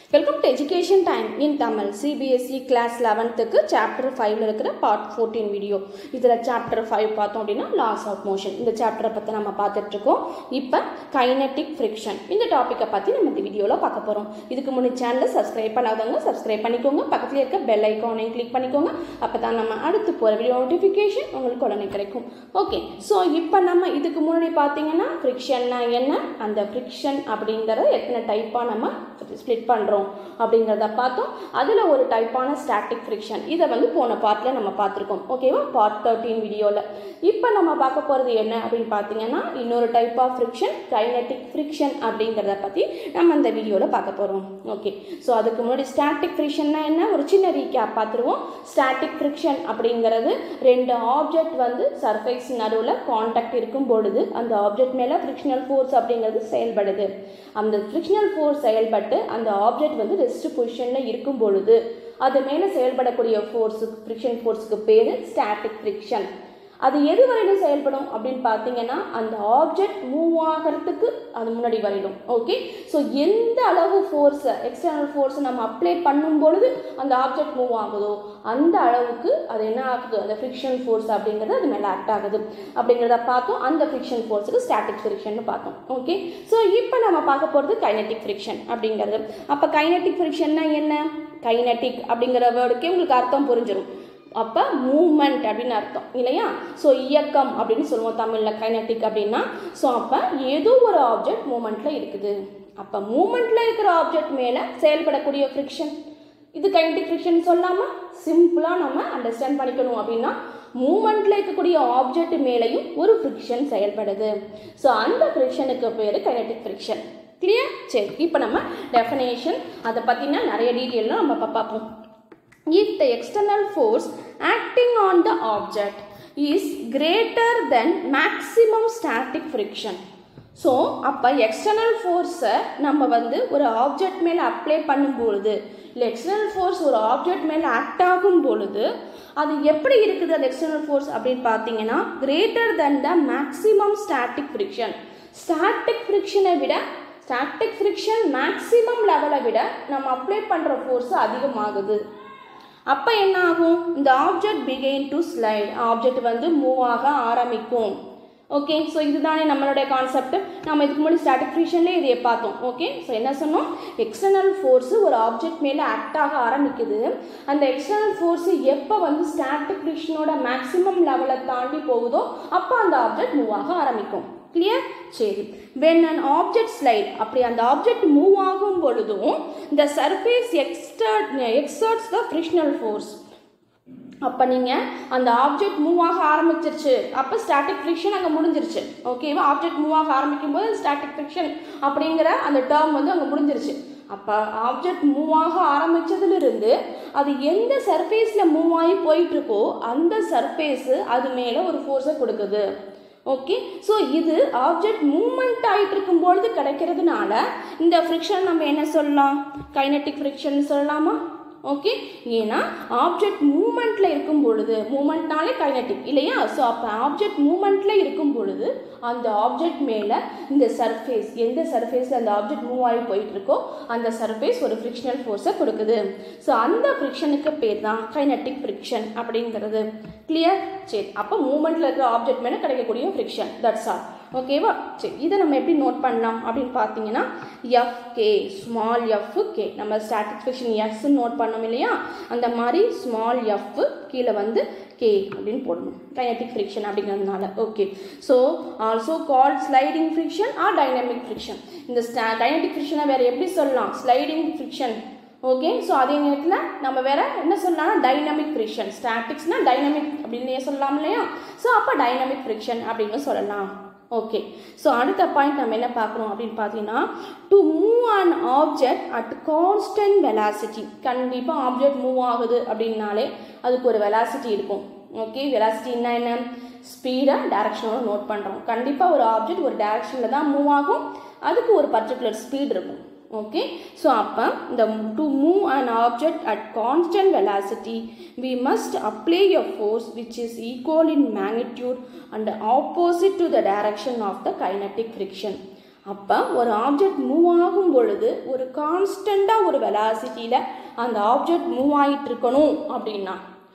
Welcome to education time in Tamil CBSE class லெவன்த்துக்கு chapter ஃபைவ்ல இருக்கிற பார்ட் ஃபோர்டீன் வீடியோ இதில் சாப்டர் ஃபைவ் பார்த்தோம் அப்படின்னா லாஸ் ஆஃப் மோஷன் இந்த சாப்டரை பற்றி நம்ம பார்த்துட்டு இருக்கோம் இப்போ கைனட்டிக் ஃப்ரிக்ஷன் இந்த டாப்பிக்கை பற்றி நம்ம இந்த வீடியோவில் பார்க்க போகிறோம் இதுக்கு முன்னே சேனலை சப்ஸ்கிரைப் பண்ணாதவங்க சப்ஸ்கிரைப் பண்ணிக்கோங்க பக்கத்தில் இருக்க பெல் ஐக்கானையும் கிளிக் பண்ணிக்கோங்க அப்போ தான் நம்ம அடுத்து போகிற வீடியோ நோட்டிஃபிகேஷன் உங்களுக்கு உடனே கிடைக்கும் ஓகே ஸோ இப்போ நம்ம இதுக்கு முன்னாடி பார்த்தீங்கன்னா ஃப்ரிக்ஷன்னா என்ன அந்த ஃப்ரிக்ஷன் அப்படிங்கிறத எத்தனை டைப்பாக நம்ம ஸ்ப்ளிட் பண்ணுறோம் அப்படிங்கிறத பார்த்தோம் அதில் ஒரு டைப்பான ஸ்டாட்டிக் ஃப்ரிக்ஷன் இதை வந்து போன பார்ட்டில் நம்ம பார்த்துருக்கோம் ஓகேவா பார்ட் தேர்ட்டீன் வீடியோவில் இப்போ நம்ம பார்க்க போகிறது என்ன அப்படின்னு பார்த்தீங்கன்னா இன்னொரு type of friction kinetic friction அப்படிங்கிறத பற்றி நம்ம இந்த வீடியோவில் பார்க்க போகிறோம் ஓகே ஸோ அதுக்கு முன்னாடி ஸ்டாட்டிக் ஃப்ரிக்ஷன்னா என்ன ஒரு சின்ன ரீகேப் பார்த்துருவோம் ஸ்டாட்டிக் ஃப்ரிக்ஷன் அப்படிங்கிறது ரெண்டு ஆப்ஜெக்ட் வந்து சர்ஃபேஸ் நடுவில் காண்டாக்ட் இருக்கும் பொழுது அந்த ஆப்ஜெக்ட் மேலே ஃப்ரிக்ஷனல் ஃபோர்ஸ் அப்படிங்கிறது செயல்படுது அந்த ஃப்ரிக்ஷனல் ஃபோர்ஸ் செயல்பட்டு அந்த ஆப்ஜெக்ட் வந்து ரெஸ்ட் பொசிஷனில் இருக்கும் பொழுது அது மேலே செயல்படக்கூடிய ஃபோர்ஸுக்கு ஃப்ரிக்ஷன் ஃபோர்ஸுக்கு பேர் ஸ்டாட்டிக் ஃப்ரிக்ஷன் அது எது வரையிலும் செயல்படும் அப்படின்னு பார்த்தீங்கன்னா அந்த ஆப்ஜெக்ட் மூவ் ஆகிறதுக்கு அது முன்னாடி வரையிடும் ஓகே ஸோ எந்த அளவு ஃபோர்ஸை எக்ஸ்டர்னல் ஃபோர்ஸை நம்ம அப்ளை பண்ணும் பொழுது அந்த ஆப்ஜெக்ட் மூவ் ஆகுதோ அந்த அளவுக்கு அது என்ன ஆகுது அந்த ஃப்ரிக்ஷன் ஃபோர்ஸ் அப்படிங்கிறது அது மேலே ஆக்ட் ஆகுது அப்படிங்கிறத பார்த்தோம் அந்த ஃப்ரிக்ஷன் ஃபோர்ஸுக்கு ஸ்டாட்டிக் ஃப்ரிக்ஷன் பார்த்தோம் ஓகே ஸோ இப்போ நம்ம பார்க்க போகிறது கைனட்டிக் ஃப்ரிக்ஷன் அப்படிங்கிறது அப்போ கைனட்டிக் ஃப்ரிக்ஷன்னா என்ன கைனட்டிக் அப்படிங்கிற வேர்டுக்கே உங்களுக்கு அர்த்தம் புரிஞ்சிடும் அப்போ மூமெண்ட் அப்படின்னு அர்த்தம் இல்லையா ஸோ இயக்கம் அப்படின்னு சொல்லுவோம் தமிழில் கைனட்டிக் அப்படின்னா ஸோ அப்போ ஏதோ ஒரு ஆப்ஜெக்ட் மூமெண்ட்டில் இருக்குது அப்போ மூமெண்ட்டில் இருக்கிற ஆப்ஜெக்ட் மேலே செயல்படக்கூடிய ஃப்ரிக்ஷன் இது கைனட்டிக் ஃப்ரிக்ஷன் சொல்லாமல் சிம்பிளாக நம்ம அண்டர்ஸ்டாண்ட் பண்ணிக்கணும் அப்படின்னா மூமெண்ட்டில் இருக்கக்கூடிய ஆப்ஜெக்ட் மேலேயும் ஒரு ஃப்ரிக்ஷன் செயல்படுது ஸோ அந்த ஃப்ரிக்ஷனுக்கு பேர் கைனட்டிக் ஃப்ரிக்ஷன் கிளியர் சரி இப்போ நம்ம டெஃபினேஷன் அதை பற்றினா நிறைய டீட்டெயிலாம் நம்ம இப்போ பார்ப்போம் if the external force acting on the object is greater than maximum static friction so அப்போ எக்ஸ்டர்னல் ஃபோர்ஸை நம்ம வந்து ஒரு ஆப்ஜெக்ட் மேலே அப்ளை பண்ணும் பொழுது இல்லை எக்ஸ்டர்னல் ஃபோர்ஸ் ஒரு ஆப்ஜெக்ட் மேலே ஆக்ட் ஆகும் பொழுது அது எப்படி இருக்குது அந்த எக்ஸ்டர்னல் ஃபோர்ஸ் அப்படின்னு பார்த்தீங்கன்னா greater than the maximum static friction static ஃப்ரிக்ஷனை விட ஸ்டாட்டிக் ஃப்ரிக்ஷன் மேக்ஸிமம் லெவலை விட நம்ம அப்ளை பண்ணுற ஃபோர்ஸ் அதிகமாகுது அப்போ என்ன ஆகும் இந்த object begin to slide object வந்து மூவ் ஆக ஆரம்பிக்கும் ஓகே ஸோ இதுதானே நம்மளுடைய கான்செப்ட் நம்ம இதுக்கு முன்னாடி ஸ்டாட்டிக் ஃப்ரிக்ஷன்லேயே இதையே பார்த்தோம் ஓகே ஸோ என்ன சொன்னோம் எக்ஸ்டர்னல் ஃபோர்ஸு ஒரு ஆப்ஜெக்ட் மேலே ஆக்ட் ஆக ஆரம்பிக்குது அந்த எக்ஸ்டர்னல் ஃபோர்ஸு எப்போ வந்து ஸ்டாட்டிக் ஃப்ரிக்ஷனோட மேக்ஸிமம் லெவலை தாண்டி போகுதோ அப்போ அந்த ஆப்ஜெக்ட் மூவ் ஆக ஆரம்பிக்கும் கிளியர் சரி வென் அன் ஆப்ஜெக்ட் ஸ்லைட் அப்படி அந்த ஆப்ஜெக்ட் மூவ் ஆகும் பொழுதும் இந்த surface exert exerts the frictional force அப்போ நீங்கள் அந்த ஆப்ஜெக்ட் மூவ் ஆக ஆரம்பிச்சிருச்சு அப்போ ஸ்டாட்டிக் ஃப்ரிக்ஷன் அங்கே முடிஞ்சிருச்சு ஓகேவா ஆப்ஜெக்ட் மூவ் ஆக ஆரம்பிக்கும் போது ஸ்டாட்டிக் ஃப்ரிக்ஷன் அப்படிங்கிற அந்த டேர்ம் வந்து அங்கே முடிஞ்சிருச்சு அப்போ ஆப்ஜெக்ட் மூவ் ஆக ஆரம்பித்ததுலேருந்து அது எந்த சர்ஃபேஸில் மூவ் ஆகி போயிட்டுருக்கோ அந்த சர்ஃபேஸு அது மேலே ஒரு ஃபோர்ஸை கொடுக்குது ஓகே ஸோ இது ஆப்ஜெக்ட் மூமெண்ட் ஆகிட்டு இருக்கும்பொழுது கிடைக்கிறதுனால இந்த ஃப்ரிக்ஷன் நம்ம என்ன சொல்லலாம் கைனட்டிக் ஃப்ரிக்ஷன் சொல்லலாமா ஓகே ஏன்னா ஆப்ஜெக்ட் மூமெண்ட்டில் இருக்கும் பொழுது மூமெண்ட்னாலே கைனட்டிக் இல்லையா ஸோ அப்போ ஆப்ஜெக்ட் மூமெண்ட்டில் இருக்கும் பொழுது அந்த ஆப்ஜெக்ட் மேலே இந்த சர்ஃபேஸ் எந்த சர்ஃபேஸில் அந்த ஆப்ஜெக்ட் மூவ் ஆகி போயிட்டு இருக்கோ அந்த சர்ஃபேஸ் ஒரு ஃப்ரிக்ஷனல் ஃபோர்ஸை கொடுக்குது ஸோ அந்த ஃப்ரிக்ஷனுக்கு பேர் தான் கைனட்டிக் ஃப்ரிக்ஷன் அப்படிங்கிறது கிளியர் சரி அப்போ மூமெண்ட்டில் இருக்கிற ஆப்ஜெக்ட் மேலே கிடைக்கக்கூடிய ஃப்ரிக்ஷன் தட்ஸ் ஆல் ஓகேவா சரி இதை நம்ம எப்படி நோட் பண்ணலாம் அப்படின்னு பார்த்தீங்கன்னா F K small F K நம்ம ஸ்டாட்டிக் ஃபிக்ஷன் எஸ்ன்னு நோட் பண்ணோம் இல்லையா அந்த மாதிரி ஸ்மால் எஃப் கீழே வந்து கே அப்படின்னு போடணும் கைனட்டிக் ஃப்ரிக்ஷன் அப்படிங்கிறதுனால okay so also call sliding friction or dynamic friction இந்த ஸ்டா கைனட்டிக் ஃப்ரிக்ஷனை வேறு எப்படி சொல்லலாம் ஸ்லைடிங் ஃப்ரிக்ஷன் ஓகே ஸோ அதே நேரத்தில் நம்ம வேற என்ன சொல்லலாம்னா டைனமிக் ஃப்ரிக்ஷன் ஸ்டாட்டிக்ஸ்னா டைனமிக் அப்படின்னு சொல்லலாம் இல்லையா ஸோ அப்போ டைனமிக் ஃப்ரிக்ஷன் அப்படின்னு சொல்லலாம் ஓகே ஸோ அடுத்த பாயிண்ட் நம்ம என்ன பார்க்குறோம் அப்படின்னு பார்த்தீங்கன்னா to move an object at constant velocity கண்டிப்பாக ஆப்ஜெக்ட் மூவ் ஆகுது அப்படின்னாலே அதுக்கு ஒரு வெலாசிட்டி இருக்கும் ஓகே வெலாசிட்டின்னா என்ன ஸ்பீடை டேரக்ஷனோட நோட் பண்ணுறோம் கண்டிப்பாக ஒரு ஆப்ஜெக்ட் ஒரு டேரக்ஷனில் தான் மூவ் ஆகும் அதுக்கு ஒரு பர்டிகுலர் ஸ்பீட் இருக்கும் ஓகே ஸோ அப்போ இந்த to move an object at constant velocity we must apply a force which is equal in magnitude and opposite to the direction of the kinetic friction அப்போ ஒரு object move ஆகும் பொழுது ஒரு கான்ஸ்டண்ட்டாக ஒரு வெலாசிட்டியில் அந்த ஆப்ஜெக்ட் மூவ் ஆகிட்டு இருக்கணும் அப்படின்னா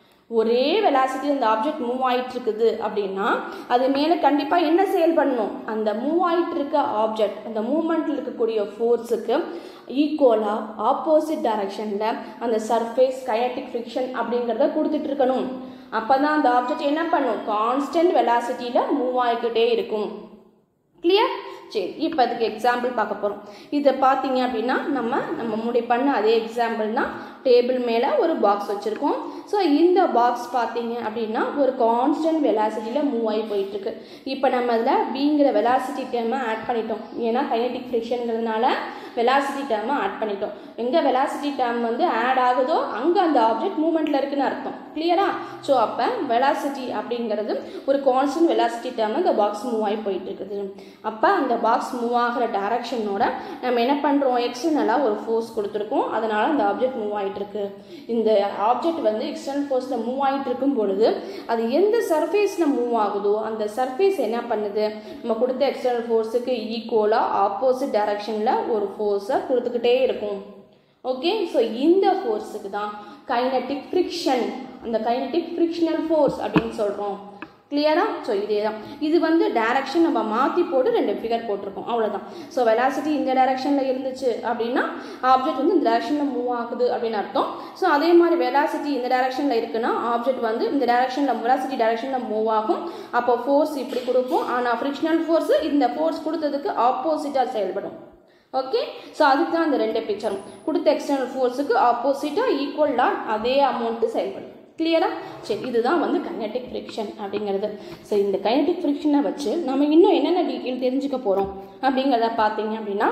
ஒரே வெலாசிட்டி அந்த ஆப்ஜெக்ட் மூவ் ஆகிட்டு இருக்குது அப்படின்னா அது மேலே கண்டிப்பாக என்ன செயல்படணும் அந்த மூவ் ஆகிட்டு இருக்க ஆப்ஜெக்ட் அந்த மூமெண்ட்டில் இருக்கக்கூடிய ஃபோர்ஸுக்கு ஈக்குவலாக ஆப்போசிட் டைரக்ஷனில் அந்த சர்ஃபேஸ் கயட்டிக் ஃப்ரிக்ஷன் அப்படிங்கிறத கொடுத்துட்டு இருக்கணும் அப்போ தான் அந்த ஆப்ஜெக்ட் என்ன பண்ணும் கான்ஸ்டன்ட் வெலாசிட்டியில் மூவ் ஆகிக்கிட்டே இருக்கும் கிளியர் சரி இப்போ அதுக்கு எக்ஸாம்பிள் பார்க்க போகிறோம் இதை பார்த்தீங்க அப்படின்னா நம்ம நம்ம முடி பண்ண அதே எக்ஸாம்பிள் தான் டேபிள் மேலே ஒரு பாக்ஸ் வச்சுருக்கோம் ஸோ இந்த பாக்ஸ் பார்த்தீங்க அப்படின்னா ஒரு கான்ஸ்டன்ட் வெலாசிட்டியில் மூவ் ஆகி போயிட்டுருக்கு இப்போ நம்ம அதில் பிங்கிற வெலாசிட்டி டேர்மை ஆட் பண்ணிட்டோம் ஏன்னா கைனடிக் ஃப்ரிக்ஷனுங்கிறதுனால வெலாசிட்டி டேர்மை ஆட் பண்ணிட்டோம் எங்கே வெலாசிட்டி டேர்ம் வந்து ஆட் ஆகுதோ அங்கே அந்த ஆப்ஜெக்ட் மூமெண்ட்டில் இருக்குன்னு அர்த்தம் கிளியரா ஸோ அப்போ வெலாசிட்டி அப்படிங்கிறது ஒரு கான்ஸ்டன்ட் வெலாசிட்டி டேர்ம் இந்த பாக்ஸ் மூவ் ஆகி போயிட்டு இருக்குது அப்போ அந்த பாக்ஸ் மூவ் ஆகிற டைரக்ஷனோட நம்ம என்ன பண்ணுறோம் எக்ஸ்டர்னலாக ஒரு ஃபோர்ஸ் கொடுத்துருக்கோம் அதனால் அந்த ஆப்ஜெக்ட் மூவ் ஆகிட்டு இருக்கு இந்த ஆப்ஜெக்ட் வந்து எக்ஸ்டர்னல் ஃபோர்ஸில் மூவ் ஆகிட்டு இருக்கும் பொழுது அது எந்த சர்ஃபேஸில் மூவ் ஆகுதோ அந்த சர்ஃபேஸ் என்ன பண்ணுது நம்ம கொடுத்த எக்ஸ்டர்னல் ஃபோர்ஸுக்கு ஈக்குவலாக ஆப்போசிட் டைரக்ஷனில் ஒரு ஃபோர்ஸை கொடுத்துக்கிட்டே இருக்கும் ஓகே ஸோ இந்த ஃபோர்ஸுக்கு தான் கைனட்டிக் ஃப்ரிக்ஷன் அந்த கைனட்டிக் ஃப்ரிக்ஷனல் ஃபோர்ஸ் அப்படின்னு சொல்கிறோம் கிளியரா ஸோ இதே தான் இது வந்து டைரக்ஷன் நம்ம மாற்றி போட்டு ரெண்டு ஃபிகர் போட்டிருக்கோம் அவ்வளோதான் ஸோ வெலாசிட்டி இந்த டைரக்ஷனில் இருந்துச்சு அப்படின்னா ஆப்ஜெக்ட் வந்து இந்த டைரக்ஷனில் மூவ் ஆகுது அப்படின்னு அர்த்தம் ஸோ அதே மாதிரி வெலாசிட்டி இந்த டைரக்ஷனில் இருக்குன்னா ஆப்ஜெக்ட் வந்து இந்த டைரக்ஷனில் வெலாசிட்டி டைரக்ஷனில் மூவ் ஆகும் அப்போ ஃபோர்ஸ் இப்படி கொடுக்கும் ஆனால் ஃப்ரிக்ஷனல் ஃபோர்ஸ் இந்த ஃபோர்ஸ் கொடுத்ததுக்கு ஆப்போசிட்டாக செயல்படும் ஓகே ஸோ அதுக்கு தான் அந்த ரெண்டு பிக்சரும் கொடுத்த எக்ஸ்டர்னல் ஃபோர்ஸுக்கு ஆப்போசிட்டாக ஈக்குவலாக அதே அமௌண்ட்டு செயல்படும் கிளியரா சரி இதுதான் வந்து கைனட்டிக் ஃப்ரிக்ஷன் அப்படிங்கிறது ஸோ இந்த கைனட்டிக் ஃப்ரிக்ஷனை வச்சு நம்ம இன்னும் என்னென்ன டீட்டெயில் தெரிஞ்சுக்க போகிறோம் அப்படிங்கிறத பார்த்தீங்க அப்படின்னா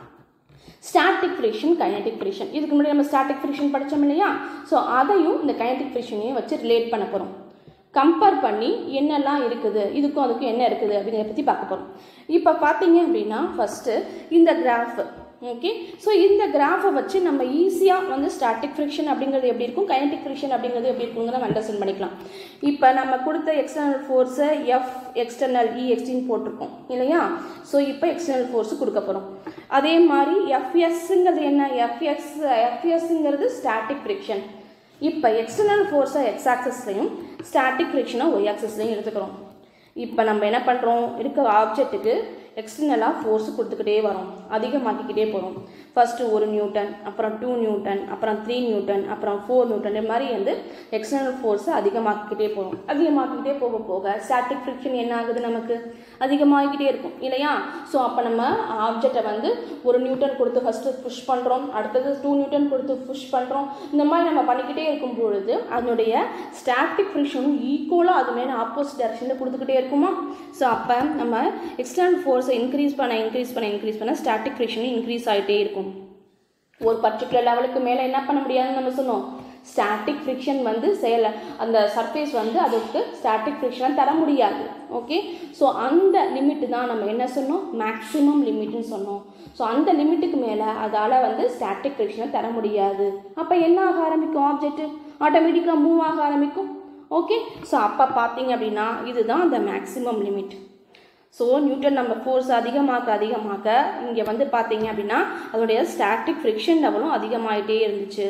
ஸ்டாட்டிக் ஃப்ரிக்ஷன் கைனட்டிக் ஃப்ரிக்ஷன் இதுக்கு முன்னாடி நம்ம ஸ்டாட்டிக் ஃப்ரிக்ஷன் படித்தோம் இல்லையா ஸோ அதையும் இந்த கைனட்டிக் ஃப்ரிக்ஷனையும் வச்சு ரிலேட் பண்ண போகிறோம் கம்பேர் பண்ணி என்னெல்லாம் இருக்குது இதுக்கும் அதுக்கும் என்ன இருக்குது அப்படிங்கிறத பற்றி பார்க்க போகிறோம் இப்போ பார்த்தீங்க அப்படின்னா ஃபஸ்ட்டு இந்த கிராஃப் ஓகே ஸோ இந்த கிராஃபை வச்சு நம்ம ஈஸியாக வந்து ஸ்டாட்டிக் ஃப்ரிக்ஷன் அப்படிங்கிறது எப்படி இருக்கும் கைனட்டிக் ஃப்ரிக்ஷன் அப்படிங்கிறது எப்படி இருக்குங்கிறத நம்ம அண்டர்ஸ்டாண்ட் பண்ணிக்கலாம் இப்போ நம்ம கொடுத்த எக்ஸ்டர்னல் ஃபோர்ஸை எஃப் எக்ஸ்டர்னல் இ எக்ஸ்டின்னு போட்டிருக்கோம் இல்லையா ஸோ இப்போ எக்ஸ்டர்னல் ஃபோர்ஸ் கொடுக்க போகிறோம் அதே மாதிரி எஃப்எஸ்ங்கிறது என்ன எஃப்எஸ் எஃப்எஸ்ங்கிறது ஸ்டாட்டிக் ஃப்ரிக்ஷன் இப்போ எக்ஸ்டர்னல் ஃபோர்ஸை எக்ஸ் ஆக்சஸ்லையும் ஸ்டாட்டிக் ஃப்ரிக்ஷனை ஒய் ஆக்சஸ்லையும் எடுத்துக்கிறோம் இப்போ நம்ம என்ன பண்ணுறோம் இருக்க ஆப்ஜெக்ட்டுக்கு எக்ஸ்டர்னலாக ஃபோர்ஸ் கொடுத்துக்கிட்டே வரோம் அதிகமாக்கிக்கிட்டே போகிறோம் ஃபஸ்ட்டு ஒரு நியூட்டன் அப்புறம் டூ நியூட்டன் அப்புறம் த்ரீ நியூட்டன் அப்புறம் ஃபோர் நியூட்டன் இது மாதிரி வந்து எக்ஸ்டர்னல் ஃபோர்ஸை அதிகமாக்கிக்கிட்டே போகிறோம் அதிகமாக்கிக்கிட்டே போக போக ஸ்டாட்டிக் ஃப்ரிக்ஷன் என்ன ஆகுது நமக்கு அதிகமாகிக்கிட்டே இருக்கும் இல்லையா ஸோ அப்போ நம்ம ஆப்ஜெக்டை வந்து ஒரு நியூட்டன் கொடுத்து ஃபஸ்ட்டு புஷ் பண்ணுறோம் அடுத்தது டூ நியூட்டன் கொடுத்து புஷ் பண்ணுறோம் இந்த மாதிரி நம்ம பண்ணிக்கிட்டே இருக்கும் பொழுது அதனுடைய ஸ்டாட்டிக் ஃப்ரிக்ஷனும் ஈக்குவலாக அது மேலே ஆப்போசிட் டைரக்ஷனில் கொடுத்துக்கிட்டே இருக்குமா ஸோ அப்போ நம்ம எக்ஸ்டர்னல் ஃபோர்ஸை இன்க்ரீஸ் பண்ண இன்க்ரீஸ் பண்ண இன்க்ரீஸ் பண்ண ஸ்டாட்டிக் ஃப்ரிக்ஷனும் இன்க்ரீஸ் ஆகிட்டே இருக்கும் ஒரு பர்டிகுலர் லெவலுக்கு மேலே என்ன பண்ண முடியாதுன்னு நம்ம சொன்னோம் ஸ்டாட்டிக் ஃப்ரிக்ஷன் வந்து செயல அந்த சர்ஃபேஸ் வந்து அதுக்கு ஸ்டாட்டிக் ஃப்ரிக்ஷனை தர முடியாது ஓகே ஸோ அந்த லிமிட்டு தான் நம்ம என்ன சொன்னோம் மேக்ஸிமம் லிமிட்னு சொன்னோம் ஸோ அந்த லிமிட்டுக்கு மேலே அதால் வந்து ஸ்டாட்டிக் ஃப்ரிக்ஷனை தர முடியாது அப்போ என்ன ஆக ஆரம்பிக்கும் ஆப்ஜெக்ட் ஆட்டோமேட்டிக்காக மூவ் ஆக ஆரம்பிக்கும் ஓகே ஸோ அப்போ பார்த்தீங்க அப்படின்னா இதுதான் அந்த மேக்ஸிமம் லிமிட் ஸோ நியூட்டன் நம்ம ஃபோர்ஸ் அதிகமாக்க அதிகமாக்க இங்கே வந்து பார்த்தீங்க அப்படின்னா அதோடைய ஸ்டாட்டிக் ஃப்ரிக்ஷன் லெவலும் அதிகமாகிட்டே இருந்துச்சு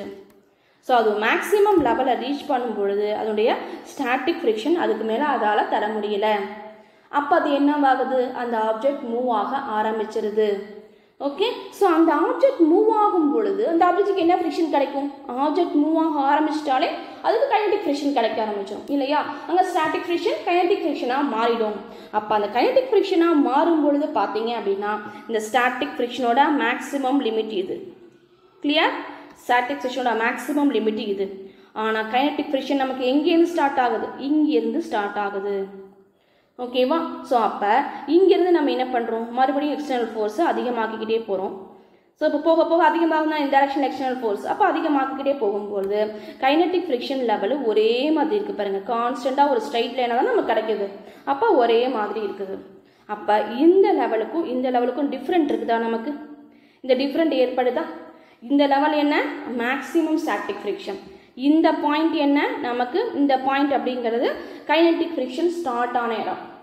ஸோ அது மேக்ஸிமம் லெவலை ரீச் பண்ணும் பொழுது அதனுடைய ஸ்டாட்டிக் ஃப்ரிக்ஷன் அதுக்கு மேலே அதால் தர முடியல அப்போ அது என்னவாகுது அந்த ஆப்ஜெக்ட் மூவ் ஆக ஆரம்பிச்சிருது ஓகே ஸோ அந்த ஆப்ஜெக்ட் மூவ் ஆகும் பொழுது அந்த ஆப்ஜெக்ட்டுக்கு என்ன ஃப்ரிக்ஷன் கிடைக்கும் ஆப்ஜெக்ட் மூவ் ஆக ஆரம்பிச்சிட்டாலே அதுக்கு கைனடிக் ஃப்ரிக்ஷன் கிடைக்க ஆரம்பிச்சிடும் இல்லையா அங்கே ஸ்டாட்டிக் ஃப்ரிக்ஷன் கைனடிக் ஃப்ரிக்ஷனாக மாறிடும் அப்போ அந்த கைனடிக் ஃப்ரிக்ஷனாக மாறும் பொழுது பார்த்தீங்க அப்படின்னா இந்த ஸ்டாட்டிக் ஃப்ரிக்ஷனோட மேக்ஸிமம் லிமிட் இது கிளியர் ஸ்டாட்டிக் ஃப்ரிக்ஷனோட மேக்ஸிமம் லிமிட் இது ஆனால் கைனடிக் ஃப்ரிக்ஷன் நமக்கு எங்கேருந்து ஸ்டார்ட் ஆகுது இங்கேருந்து ஸ்டார்ட் ஆகுது ஓகேவா ஸோ அப்போ இங்கேருந்து நம்ம என்ன பண்ணுறோம் மறுபடியும் எக்ஸ்டர்னல் ஃபோர்ஸை அதிகமாக்கிக்கிட்டே போகிறோம் ஸோ இப்போ போக போக அதிகமாகுதுன்னா இந்த டைரக்ஷன் எக்ஸ்டர்னல் ஃபோர்ஸ் அப்போ அதிகமாக்கிக்கிட்டே போகும்போது கைனட்டிக் ஃப்ரிக்ஷன் லெவலு ஒரே மாதிரி இருக்குது பாருங்கள் கான்ஸ்டண்ட்டாக ஒரு ஸ்ட்ரைட் லைனாக தான் நமக்கு கிடைக்குது அப்போ ஒரே மாதிரி இருக்குது அப்போ இந்த லெவலுக்கும் இந்த லெவலுக்கும் டிஃப்ரெண்ட் இருக்குதா நமக்கு இந்த டிஃப்ரெண்ட் ஏற்படுதா இந்த லெவல் என்ன மேக்ஸிமம் ஸ்டாட்டிக் ஃப்ரிக்ஷன் இந்த பாயிண்ட் என்ன நமக்கு இந்த பாயிண்ட் அப்படிங்கிறது கைனட்டிக் ஃப்ரிக்ஷன் ஸ்டார்ட் ஆன இடம்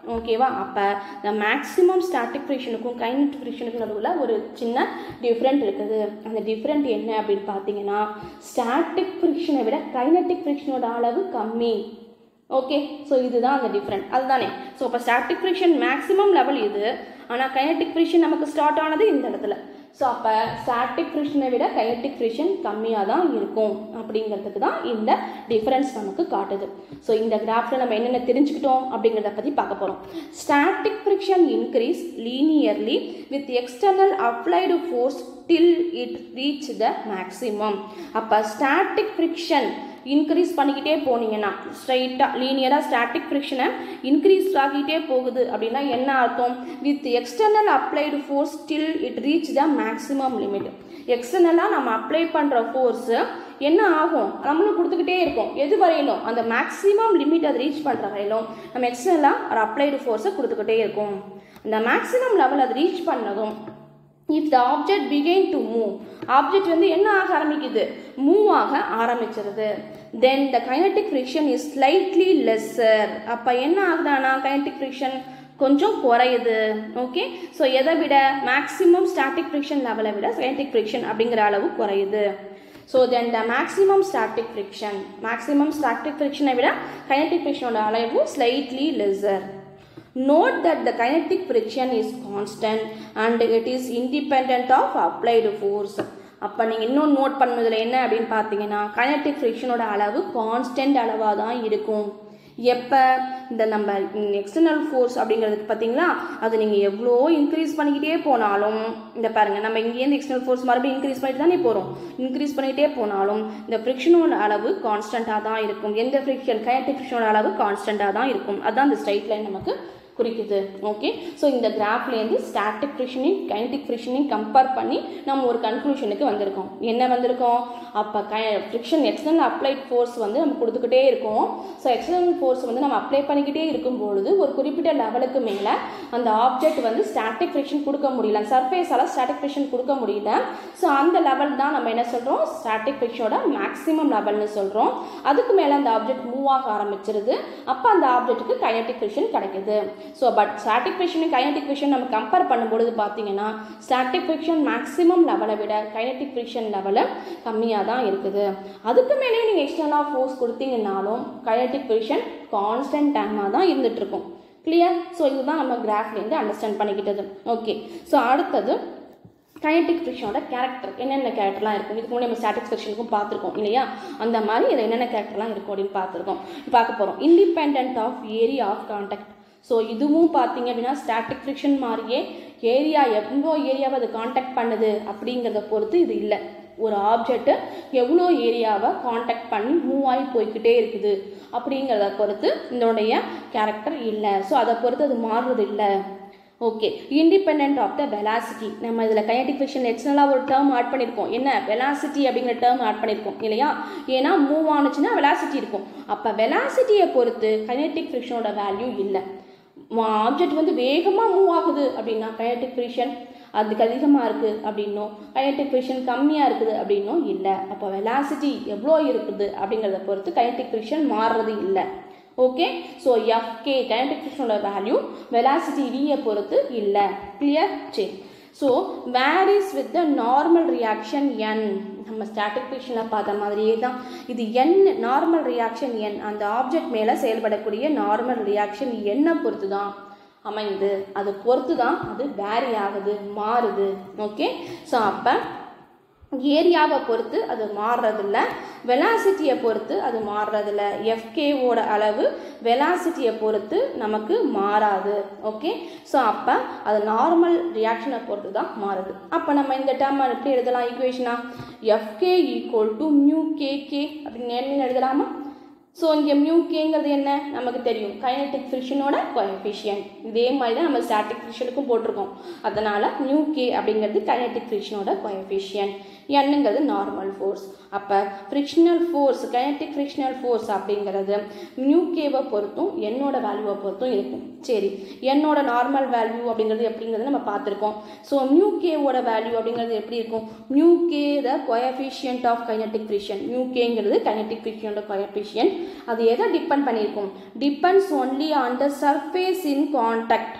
ஓகேவா அப்போ இந்த மேக்ஸிமம் ஸ்டாட்டிக் ஃப்ரிக்ஷனுக்கும் கைனட்டிக் ஃப்ரிக்ஷனுக்கும் நடுவில் ஒரு சின்ன டிஃப்ரெண்ட் இருக்குது அந்த டிஃப்ரெண்ட் என்ன அப்படின்னு பார்த்தீங்கன்னா ஸ்டாட்டிக் ஃப்ரிக்ஷனை விட கைனட்டிக் ஃப்ரிக்ஷனோட அளவு கம்மி ஓகே ஸோ இதுதான் அந்த டிஃப்ரெண்ட் அதுதானே ஸோ இப்போ ஸ்டாட்டிக் ஃப்ரிக்ஷன் மேக்ஸிமம் லெவல் இது ஆனால் கைனட்டிக் ஃப்ரிக்ஷன் நமக்கு ஸ்டார்ட் ஆனது இந்த இடத்துல ஸோ அப்போ ஸ்டாட்டிக் ஃப்ரிக்ஷனை விட கைனட்டிக் ஃப்ரிக்ஷன் கம்மியாக தான் இருக்கும் அப்படிங்கிறதுக்கு தான் இந்த டிஃப்ரென்ஸ் நமக்கு காட்டுது ஸோ இந்த கிராஃபில் நம்ம என்னென்ன தெரிஞ்சுக்கிட்டோம் அப்படிங்கிறத பற்றி பார்க்க போகிறோம் static friction increase linearly with external applied force till it reach the maximum அப்போ ஸ்டாட்டிக் ஃப்ரிக்ஷன் இன்க்ரீஸ் பண்ணிக்கிட்டே போனீங்கன்னா ஸ்ட்ரைட்டாக லீனியராக ஸ்டாட்டிக் ஃப்ரிக்ஷனை இன்க்ரீஸ் ஆகிட்டே போகுது அப்படின்னா என்ன அர்த்தம் with external applied force till it reach the maximum limit எக்ஸ்டர்னலாக நம்ம அப்ளை பண்ணுற ஃபோர்ஸு என்ன ஆகும் நம்மளும் கொடுத்துக்கிட்டே இருக்கோம் எது வரையிலும் அந்த மேக்ஸிமம் லிமிட் அதை ரீச் பண்ணுற வரையிலும் நம்ம எக்ஸ்டர்னலாக ஒரு அப்ளைடு ஃபோர்ஸை கொடுத்துக்கிட்டே இருக்கோம் அந்த மேக்ஸிமம் லெவல் அதை ரீச் பண்ணதும் if the object begin to move object வந்து என்ன ஆக ஆரம்பிக்குது மூவ் ஆக ஆரம்பிச்சிருது then the kinetic friction is slightly lesser அப்போ என்ன ஆகுதானா கைனட்டிக் ஃப்ரிக்ஷன் கொஞ்சம் குறையுது ஓகே ஸோ எதை விட மேக்ஸிமம் ஸ்டாட்டிக் ஃப்ரிக்ஷன் லெவலை விட கைனட்டிக் ஃப்ரிக்ஷன் அப்படிங்கிற அளவு குறையுது so then the maximum static friction maximum static ஃப்ரிக்ஷனை விட கைனட்டிக் ஃப்ரிக்ஷனோட அளவு slightly lesser Note that the kinetic friction is constant and it is independent of applied force. அப்போ நீங்கள் இன்னும் நோட் பண்ணதில் என்ன அப்படின்னு பார்த்தீங்கன்னா கைனட்டிக் ஃப்ரிக்ஷனோட அளவு கான்ஸ்டன்ட் அளவாக தான் இருக்கும் எப்போ இந்த நம்ம எக்ஸ்டர்னல் ஃபோர்ஸ் அப்படிங்கிறதுக்கு பார்த்தீங்களா அது நீங்கள் எவ்வளோ இன்க்ரீஸ் பண்ணிக்கிட்டே போனாலும் இந்த பாருங்கள் நம்ம இங்கேருந்து எக்ஸ்டர்னல் ஃபோர்ஸ் மறுபடியும் இன்க்ரீஸ் பண்ணிட்டு தானே போகிறோம் இன்க்ரீஸ் பண்ணிக்கிட்டே போனாலும் இந்த ஃப்ரிக்ஷனோட அளவு கான்ஸ்டண்ட்டாக தான் இருக்கும் எந்த ஃப்ரிக்ஷன் கைனட்டிக் ஃப்ரிக்ஷனோட அளவு கான்ஸ்டண்ட்டாக தான் இருக்கும் அதுதான் இந்த ஸ்ட்ரைட் லைன் நமக்கு குறிக்குது ஓகே ஸோ இந்த கிராஃப்லேருந்து ஸ்டாட்டிக் ஃப்ரிக்ஷனையும் கைனட்டிக் ஃப்ரிக்ஷனையும் கம்பேர் பண்ணி நம்ம ஒரு கன்க்ளூஷனுக்கு வந்திருக்கோம் என்ன வந்திருக்கோம் அப்போ கை ஃப்ரிக்ஷன் எக்ஸ்டர்னல் அப்ளைட் ஃபோர்ஸ் வந்து நம்ம கொடுத்துக்கிட்டே இருக்கோம் ஸோ எக்ஸ்டர்னல் ஃபோர்ஸ் வந்து நம்ம அப்ளை பண்ணிக்கிட்டே இருக்கும் பொழுது ஒரு குறிப்பிட்ட லெவலுக்கு மேலே அந்த ஆப்ஜெக்ட் வந்து ஸ்டாட்டிக் ஃப்ரிக்ஷன் கொடுக்க முடியல சர்ஃபேஸால் ஸ்டாட்டிக் ஃப்ரிக்ஷன் கொடுக்க முடியல ஸோ அந்த லெவல் தான் நம்ம என்ன சொல்கிறோம் ஸ்டாட்டிக் ஃப்ரிக்ஷனோட மேக்ஸிமம் லெவல்னு சொல்கிறோம் அதுக்கு மேலே அந்த ஆப்ஜெக்ட் மூவ் ஆக ஆரம்பிச்சிருது அப்போ அந்த ஆப்ஜெக்ட்டுக்கு கைனட்டிக் ஃப்ரிக்ஷன் கிடைக்குது ஸோ பட் ஸ்டாட்டிக் ஃபிக்ஷனும் கைனட்டிக் ஃபிக்ஷன் நம்ம கம்பேர் பண்ணும்பொழுது பார்த்தீங்கன்னா ஸ்டாட்டிக் ஃபிக்ஷன் மேக்ஸிமம் லெவலை விட கைனட்டிக் ஃபிக்ஷன் லெவலு கம்மியாக தான் இருக்குது அதுக்கு மேலே நீங்கள் எக்ஸ்டர்னலாக ஃபோர்ஸ் கொடுத்தீங்கன்னாலும் கைனட்டிக் ஃபிக்ஷன் கான்ஸ்டன்ட் டைமாக தான் இருந்துகிட்ருக்கும் கிளியர் ஸோ இதுதான் நம்ம கிராஃப்லேருந்து அண்டர்ஸ்டாண்ட் பண்ணிக்கிட்டது ஓகே ஸோ அடுத்தது கைனட்டிக் ஃப்ரிக்ஷனோட கேரக்டர் என்னென்ன கேரக்டர்லாம் இருக்கும் இதுக்கு முன்னாடி நம்ம ஸ்டாட்டிக் ஃப்ரிக்ஷனுக்கும் பார்த்துருக்கோம் இல்லையா அந்த மாதிரி இதில் என்னென்ன கேரக்டர்லாம் இருக்கும் அப்படின்னு பார்த்துருக்கோம் பார்க்க போகிறோம் independent of area of contact so இதுவும் பார்த்தீங்க அப்படின்னா ஸ்டாட்டிக் ஃப்ரிக்ஷன் மாதிரியே ஏரியா எவ்வளோ ஏரியாவை அது காண்டாக்ட் பண்ணுது அப்படிங்கிறத பொறுத்து இது இல்லை ஒரு ஆப்ஜெக்ட்டு எவ்வளோ ஏரியாவை காண்டாக்ட் பண்ணி மூவ் ஆகி போய்கிட்டே இருக்குது அப்படிங்கிறத பொறுத்து இதனுடைய கேரக்டர் இல்லை ஸோ அதை பொறுத்து அது மாறுறது இல்லை okay independent of the velocity நம்ம இதில் கைனட்டிக் ஃபிக்ஷன் எக்ஸ்டர்னலாக ஒரு டேர்ம் ஆட் பண்ணியிருக்கோம் என்ன வெலாசிட்டி அப்படிங்கிற டேர்ம் ஆட் பண்ணியிருக்கோம் இல்லையா ஏன்னா மூவ் ஆனுச்சுன்னா வெலாசிட்டி இருக்கும் அப்போ வெலாசிட்டியை பொறுத்து கைனட்டிக் ஃபிக்ஷனோட வேல்யூ இல்லை ஆப்ஜெக்ட் வந்து வேகமாக மூவ் ஆகுது அப்படின்னா கைனட்டிக் ஃபிக்ஷன் அதுக்கு அதிகமாக இருக்குது அப்படின்னும் கைனட்டிக் ஃபிக்ஷன் கம்மியாக இருக்குது அப்படின்னும் இல்லை அப்போ வெலாசிட்டி எவ்வளோ இருக்குது அப்படிங்கிறத பொறுத்து கைனட்டிக் ஃபிக்ஷன் மாறுறது இல்லை ஓகே ஸோ எஃப்கே கைனட்டிக் ஃபிக்ஷனோட வேல்யூ வெலாசிட்டி வியை பொறுத்து இல்லை கிளியர் சரி so varies with the normal reaction N நம்ம ஸ்டாட்டிக் ஃபிக்ஷனில் பார்த்த மாதிரியே தான் இது என் நார்மல் ரியாக்ஷன் என் அந்த ஆப்ஜெக்ட் மேலே செயல்படக்கூடிய நார்மல் ரியாக்ஷன் என்னை பொறுத்து தான் அமையுது அது பொறுத்து தான் அது வேரி ஆகுது மாறுது ஓகே ஸோ அப்போ ஏரியாவை பொறுத்து அது மாறுறதில்ல வெலாசிட்டியை பொறுத்து அது மாறுறதில்ல எஃப்கேவோட அளவு வெலாசிட்டியை பொறுத்து நமக்கு மாறாது ஓகே ஸோ அப்போ அது நார்மல் ரியாக்ஷனை பொறுத்து தான் மாறுது அப்போ நம்ம இந்த டேர்ம் எப்படி எழுதலாம் ஈக்குவேஷனா F K equal to mu K K அப்படின்னு என்ன எழுதலாமா ஸோ இங்கே மியூ கேங்கிறது என்ன நமக்கு தெரியும் கைனட்டிக் ஃபிரிஷனோட கோஎஃபிஷியன்ட் இதே மாதிரி தான் நம்ம ஸ்டாட்டிக் ஃபிரிஷனுக்கும் போட்டிருக்கோம் அதனால் மியூ கே அப்படிங்கிறது கைனட்டிக் ஃபிரிஷனோட கோஎஃபிஷியன்ட் என்னங்கிறது நார்மல் ஃபோர்ஸ் அப்போ frictional force kinetic frictional force அப்படிங்கிறது மியூ கேவை பொறுத்தும் என்னோட வேல்யூவை பொறுத்தும் இருக்கும் சரி என்னோட நார்மல் வேல்யூ அப்படிங்கிறது எப்படிங்கிறது நம்ம பார்த்துருக்கோம் ஸோ மியூ கேவோட வேல்யூ அப்படிங்கிறது எப்படி இருக்கும் mu K the coefficient of kinetic friction mu கேங்கிறது கைனட்டிக் ஃப்ரிக்ஷனோட கோஎஃபிஷியன்ட் அது எதை டிபெண்ட் பண்ணியிருக்கும் depends only on the surface in contact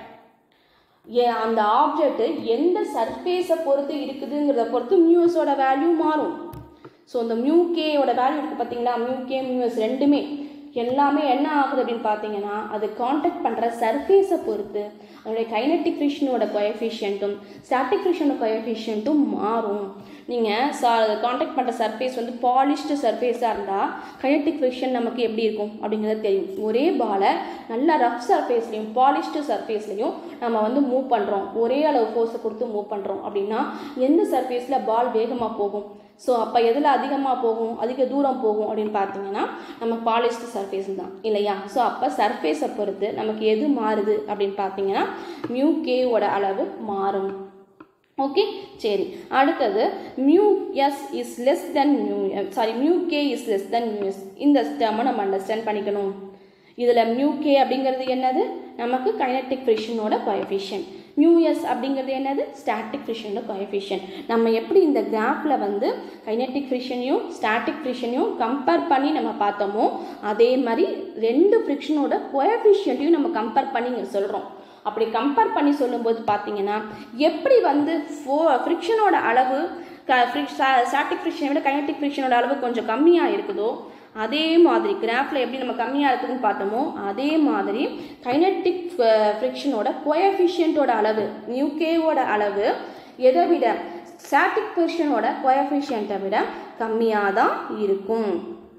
ஏ அந்த ஆப்ஜெக்ட் எந்த சர்ஃபேஸை பொறுத்து இருக்குதுங்கிறத பொறுத்து மியூஎஸோட வேல்யூ மாறும் ஸோ இந்த மியூ கேயோட வேல்யூ இருக்குது பார்த்தீங்களா மியூ கே மியூஎஸ் ரெண்டுமே எல்லாமே என்ன ஆகுது அப்படின்னு பார்த்தீங்கன்னா அது காண்டாக்ட் பண்ணுற சர்ஃபேஸை பொறுத்து அதனுடைய கைனட்டிக் ஃபிஷனோட கொயஃபிஷியன்ட்டும் ஸ்டாட்டிக் ஃபிஷனோட கொயஃபிஷியன்ட்டும் மாறும் நீங்கள் சா காண்டாக்ட் பண்ணுற சர்ஃபேஸ் வந்து பாலிஷ்டு சர்ஃபேஸாக இருந்தால் கைனட்டிக் ஃபிஷன் நமக்கு எப்படி இருக்கும் அப்படிங்கிறது தெரியும் ஒரே பாலை நல்லா ரஃப் சர்ஃபேஸ்லையும் பாலிஷ்டு சர்ஃபேஸ்லையும் நம்ம வந்து மூவ் பண்ணுறோம் ஒரே அளவு ஃபோர்ஸை கொடுத்து மூவ் பண்ணுறோம் அப்படின்னா எந்த சர்ஃபேஸில் பால் வேகமாக போகும் ஸோ அப்போ எதில் அதிகமாக போகும் அதிக தூரம் போகும் அப்படின்னு பார்த்தீங்கன்னா நம்ம பாலிஸ்டு சர்ஃபேஸ் தான் இல்லையா ஸோ அப்போ சர்ஃபேஸை பொறுத்து நமக்கு எது மாறுது அப்படின்னு பார்த்தீங்கன்னா மியூ கேவோட அளவு மாறும் ஓகே சரி அடுத்தது mu S is less than mu sorry mu K is less than mu S இந்த டேர்மை நம்ம அண்டர்ஸ்டாண்ட் பண்ணிக்கணும் இதில் மியூ கே அப்படிங்கிறது என்னது நமக்கு கைனட்டிக் ஃப்ரிஷனோட கோஎஃபிஷியன் மியூ எஸ் அப்படிங்கிறது என்னது ஸ்டாட்டிக் ஃப்ரிஷனோட கோஎஃபிஷியன் நம்ம எப்படி இந்த கிராஃபில் வந்து கைனட்டிக் ஃப்ரிஷனையும் ஸ்டாட்டிக் ஃப்ரிஷனையும் கம்பேர் பண்ணி நம்ம பார்த்தோமோ அதே மாதிரி ரெண்டு ஃப்ரிக்ஷனோட கோஎஃபிஷியன்ட்டையும் நம்ம கம்பேர் பண்ணி இங்கே சொல்கிறோம் அப்படி கம்பேர் பண்ணி சொல்லும்போது பார்த்தீங்கன்னா எப்படி வந்து ஃபோ ஃப்ரிக்ஷனோட அளவு க ஸ்டாட்டிக் ஃப்ரிக்ஷனை விட கைனட்டிக் ஃப்ரிக்ஷனோட அளவு கொஞ்சம் கம்மியாக இருக்குதோ அதே மாதிரி கிராஃபில் எப்படி நம்ம கம்மியாக இருக்குதுன்னு பார்த்தோமோ அதே மாதிரி கைனட்டிக் ஃப்ரிக்ஷனோட கோஎஃபிஷியண்ட்டோட அளவு நியூகேவோட அளவு எதை விட ஸ்டாட்டிக் ஃப்ரிக்ஷனோட கோஎஃபிஷியண்ட்டை விட கம்மியாக தான் இருக்கும்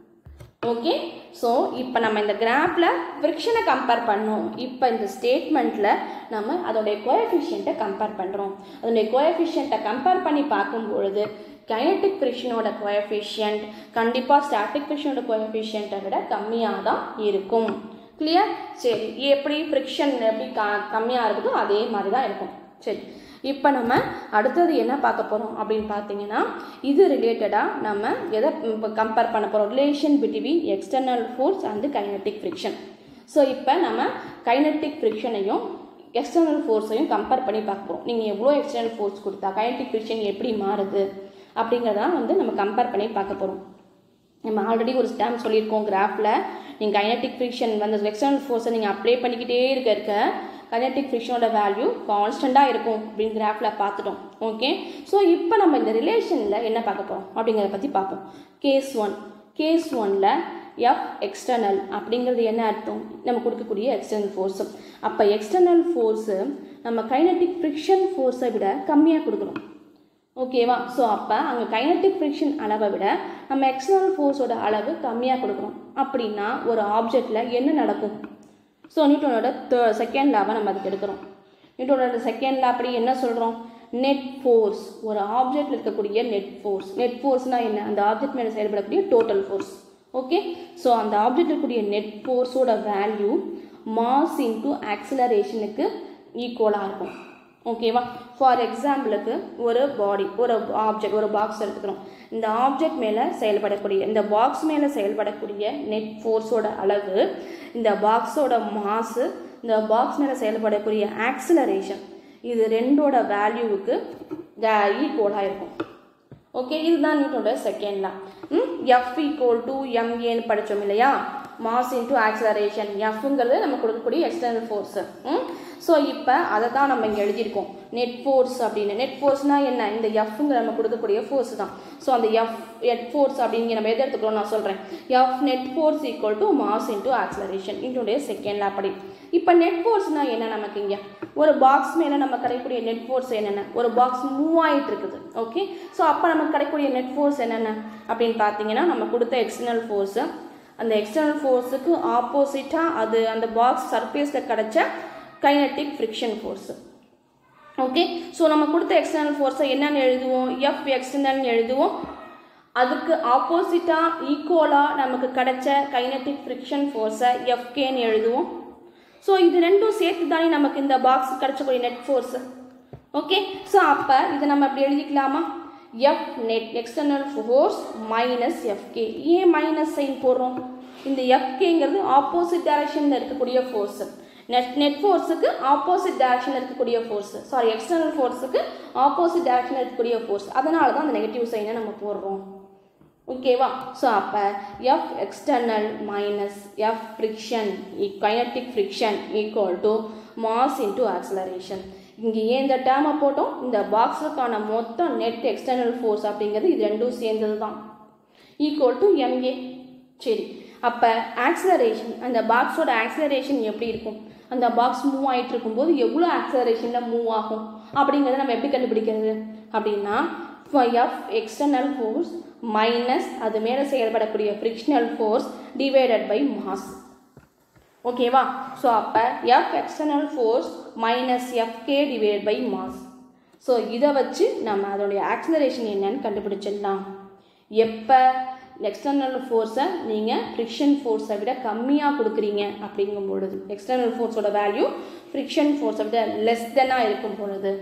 ஓகே ஸோ இப்போ நம்ம இந்த கிராஃபில் ஃப்ரிக்ஷனை கம்பேர் பண்ணோம் இப்போ இந்த ஸ்டேட்மெண்ட்டில் நம்ம அதோடைய கோஎஃபிஷியண்ட்டை கம்பேர் பண்ணுறோம் அதோடைய கோஎஃபிஷியண்ட்டை கம்பேர் பண்ணி பார்க்கும் பொழுது கைனட்டிக் ஃப்ரிக்ஷனோட கோஎஃபிஷியன்ட் கண்டிப்பாக ஸ்டாட்டிக் ஃப்ரிக்ஷனோட கோஎஃபிஷியண்ட்டை விட கம்மியாக தான் இருக்கும் கிளியர் சரி எப்படி ஃப்ரிக்ஷன் எப்படி க கம்மியாக இருக்குதோ அதே மாதிரி தான் இருக்கும் சரி இப்போ நம்ம அடுத்தது என்ன பார்க்க போகிறோம் அப்படின்னு பார்த்தீங்கன்னா இது ரிலேட்டடாக நம்ம எதை இப்போ கம்பேர் பண்ண போகிறோம் relation between external force and kinetic friction so இப்போ நம்ம கைனட்டிக் ஃப்ரிக்ஷனையும் எக்ஸ்டர்னல் ஃபோர்ஸையும் கம்பேர் பண்ணி பார்க்க போகிறோம் நீங்கள் எவ்வளோ எக்ஸ்டர்னல் ஃபோர்ஸ் கொடுத்தா கைனட்டிக் ஃப்ரிக்ஷன் எப்படி மாறுது அப்படிங்கிறதான் வந்து நம்ம கம்பேர் பண்ணி பார்க்க போகிறோம் நம்ம ஆல்ரெடி ஒரு டைம் சொல்லியிருக்கோம் கிராஃபில் நீங்கள் கைனட்டிக் ஃப்ரிக்ஷன் வந்து எக்ஸ்டர்னல் ஃபோர்ஸை நீங்கள் அப்ளை பண்ணிக்கிட்டே இருக்க இருக்க கைனட்டிக் ஃப்ரிக்ஷனோட வேல்யூ கான்ஸ்டண்ட்டாக இருக்கும் அப்படின்னு கிராஃபில் பார்த்துட்டோம் ஓகே ஸோ இப்போ நம்ம இந்த ரிலேஷனில் என்ன பார்க்க போகிறோம் அப்படிங்கிறத பற்றி பார்ப்போம் கேஸ் ஒன் கேஸ் ஒனில் எஃப் எக்ஸ்டர்னல் அப்படிங்கிறது என்ன அர்த்தம் நம்ம கொடுக்கக்கூடிய எக்ஸ்டர்னல் ஃபோர்ஸு அப்போ எக்ஸ்டர்னல் ஃபோர்ஸு நம்ம கைனட்டிக் ஃப்ரிக்ஷன் ஃபோர்ஸை விட கம்மியாக கொடுக்குறோம் ஓகேவா ஸோ அப்போ அங்கே கைனட்டிக் ஃப்ரிக்ஷன் அளவை விட நம்ம எக்ஸ்டர்னல் ஃபோர்ஸோட அளவு கம்மியாக கொடுக்குறோம் அப்படின்னா ஒரு ஆப்ஜெக்டில் என்ன நடக்கும் ஸோ நியூட்டனோட செகண்ட் லாவை நம்ம அதுக்கு எடுக்கிறோம் நியூட்டனோட செகண்ட் லா அப்படி என்ன சொல்கிறோம் நெட் ஃபோர்ஸ் ஒரு ஆப்ஜெக்டில் இருக்கக்கூடிய நெட் ஃபோர்ஸ் நெட் ஃபோர்ஸ்னால் என்ன அந்த ஆப்ஜெக்ட் மேலே செயல்படக்கூடிய டோட்டல் ஃபோர்ஸ் ஓகே ஸோ அந்த ஆப்ஜெக்ட் இருக்கக்கூடிய நெட் ஃபோர்ஸோட வேல்யூ மாஸ் இன்ட்டு ஆக்சிலரேஷனுக்கு ஈக்குவலாக இருக்கும் ஓகேவா ஃபார் எக்ஸாம்பிளுக்கு ஒரு பாடி ஒரு ஆப்ஜெக்ட் ஒரு பாக்ஸ் எடுத்துக்கிறோம் இந்த ஆப்ஜெக்ட் மேலே செயல்படக்கூடிய இந்த பாக்ஸ் மேலே செயல்படக்கூடிய நெட் ஃபோர்ஸோட அளவு இந்த பாக்ஸோட மாசு இந்த பாக்ஸ் மேலே செயல்படக்கூடிய ஆக்சிலரேஷன் இது ரெண்டோட வேல்யூவுக்கு ஈக்குவலாக இருக்கும் ஓகே இதுதான் நியூட்டனோட second law F equal to எம்ஏன்னு படித்தோம் இல்லையா மாஸ் இன்ட்டு ஆக்சலரேஷன் எஃப்ங்கிறது நம்ம கொடுக்கக்கூடிய எக்ஸ்டர்னல் ஃபோர்ஸு ஸோ இப்போ அதை தான் நம்ம இங்கே எழுதியிருக்கோம் நெட் ஃபோர்ஸ் அப்படின்னு நெட் ஃபோர்ஸ்னால் என்ன இந்த எஃப்ங்கிற நம்ம கொடுக்கக்கூடிய ஃபோர்ஸ் தான் ஸோ அந்த எஃப் நெட் ஃபோர்ஸ் அப்படிங்க நம்ம எதை எடுத்துக்கிறோம் நான் சொல்கிறேன் F net force equal to mass into acceleration இதனுடைய செகண்ட் அப்படி இப்போ நெட் ஃபோர்ஸ்னால் என்ன நமக்கு இங்கே ஒரு பாக்ஸ் மேலே நம்ம கிடைக்கக்கூடிய நெட் ஃபோர்ஸ் என்னென்ன ஒரு பாக்ஸ் மூவ் ஆகிட்டு இருக்குது ஓகே ஸோ அப்போ நமக்கு கிடைக்கக்கூடிய நெட் ஃபோர்ஸ் என்னென்ன அப்படின்னு பார்த்தீங்கன்னா நம்ம கொடுத்த எக்ஸ்டர்னல் ஃபோர்ஸு அந்த எக்ஸ்டர்னல் ஃபோர்ஸுக்கு ஆப்போசிட்டாக அது அந்த பாக்ஸ் சர்ஃபேஸில் கிடைச்ச kinetic friction force okay so நம்ம கொடுத்த எக்ஸ்டர்னல் ஃபோர்ஸை என்னென்னு எழுதுவோம் எஃப் எக்ஸ்டர்னல்னு எழுதுவோம் அதுக்கு ஆப்போசிட்டாக ஈக்குவலாக நமக்கு கிடைச்ச கைனட்டிக் ஃப்ரிக்ஷன் ஃபோர்ஸை எஃப்கேன்னு எழுதுவோம் ஸோ இது ரெண்டும் சேர்த்து தானே நமக்கு இந்த பாக்ஸ் கிடைச்சக்கூடிய நெட் ஃபோர்ஸு ஓகே ஸோ அப்போ இதை நம்ம அப்படி எழுதிக்கலாமா F net external force minus F K ஏன் மைனஸ் சைன் போடுறோம் இந்த எஃப்கேங்கிறது ஆப்போசிட் டைரக்ஷனில் இருக்கக்கூடிய ஃபோர்ஸு நெட் நெட் ஃபோர்ஸுக்கு ஆப்போசிட் டைரக்ஷனில் இருக்கக்கூடிய ஃபோர்ஸ் சாரி எக்ஸ்டர்னல் ஃபோர்ஸுக்கு ஆப்போசிட் டைரக்ஷனில் இருக்கக்கூடிய ஃபோர்ஸ் அதனால தான் அந்த நெகட்டிவ் சைனை நம்ம போடுறோம் ஓகேவா ஸோ அப்போ F external minus F friction kinetic friction equal to mass into acceleration இங்கே ஏன் இந்த டேர்மை போட்டோம் இந்த பாக்ஸுக்கான மொத்தம் நெட் எக்ஸ்டர்னல் ஃபோர்ஸ் அப்படிங்கிறது இது ரெண்டும் சேர்ந்தது தான் ஈக்குவல் டு எம்ஏ சரி அப்போ ஆக்சலரேஷன் அந்த பாக்ஸோட ஆக்சலரேஷன் எப்படி இருக்கும் அந்த பாக்ஸ் மூவ் ஆகிட்டு இருக்கும்போது எவ்வளோ ஆக்சலரேஷனில் மூவ் ஆகும் அப்படிங்கிறத நம்ம எப்படி கண்டுபிடிக்கிறது அப்படின்னா எஃப் எக்ஸ்டர்னல் ஃபோர்ஸ் மைனஸ் அது மேலே செயல்படக்கூடிய frictional force divided by mass ஓகேவா ஸோ அப்போ F external force minus F K divide by mass so இதை வச்சு நம்ம அதோடைய ஆக்சலரேஷன் என்னன்னு கண்டுபிடிச்சிடலாம் எப்போ எக்ஸ்டர்னல் ஃபோர்ஸை நீங்கள் ஃப்ரிக்ஷன் ஃபோர்ஸை விட கம்மியாக கொடுக்குறீங்க அப்படிங்கும் பொழுது எக்ஸ்டர்னல் ஃபோர்ஸோட வேல்யூ ஃப்ரிக்ஷன் ஃபோர்ஸை விட லெஸ் தென்னாக இருக்கும் பொழுது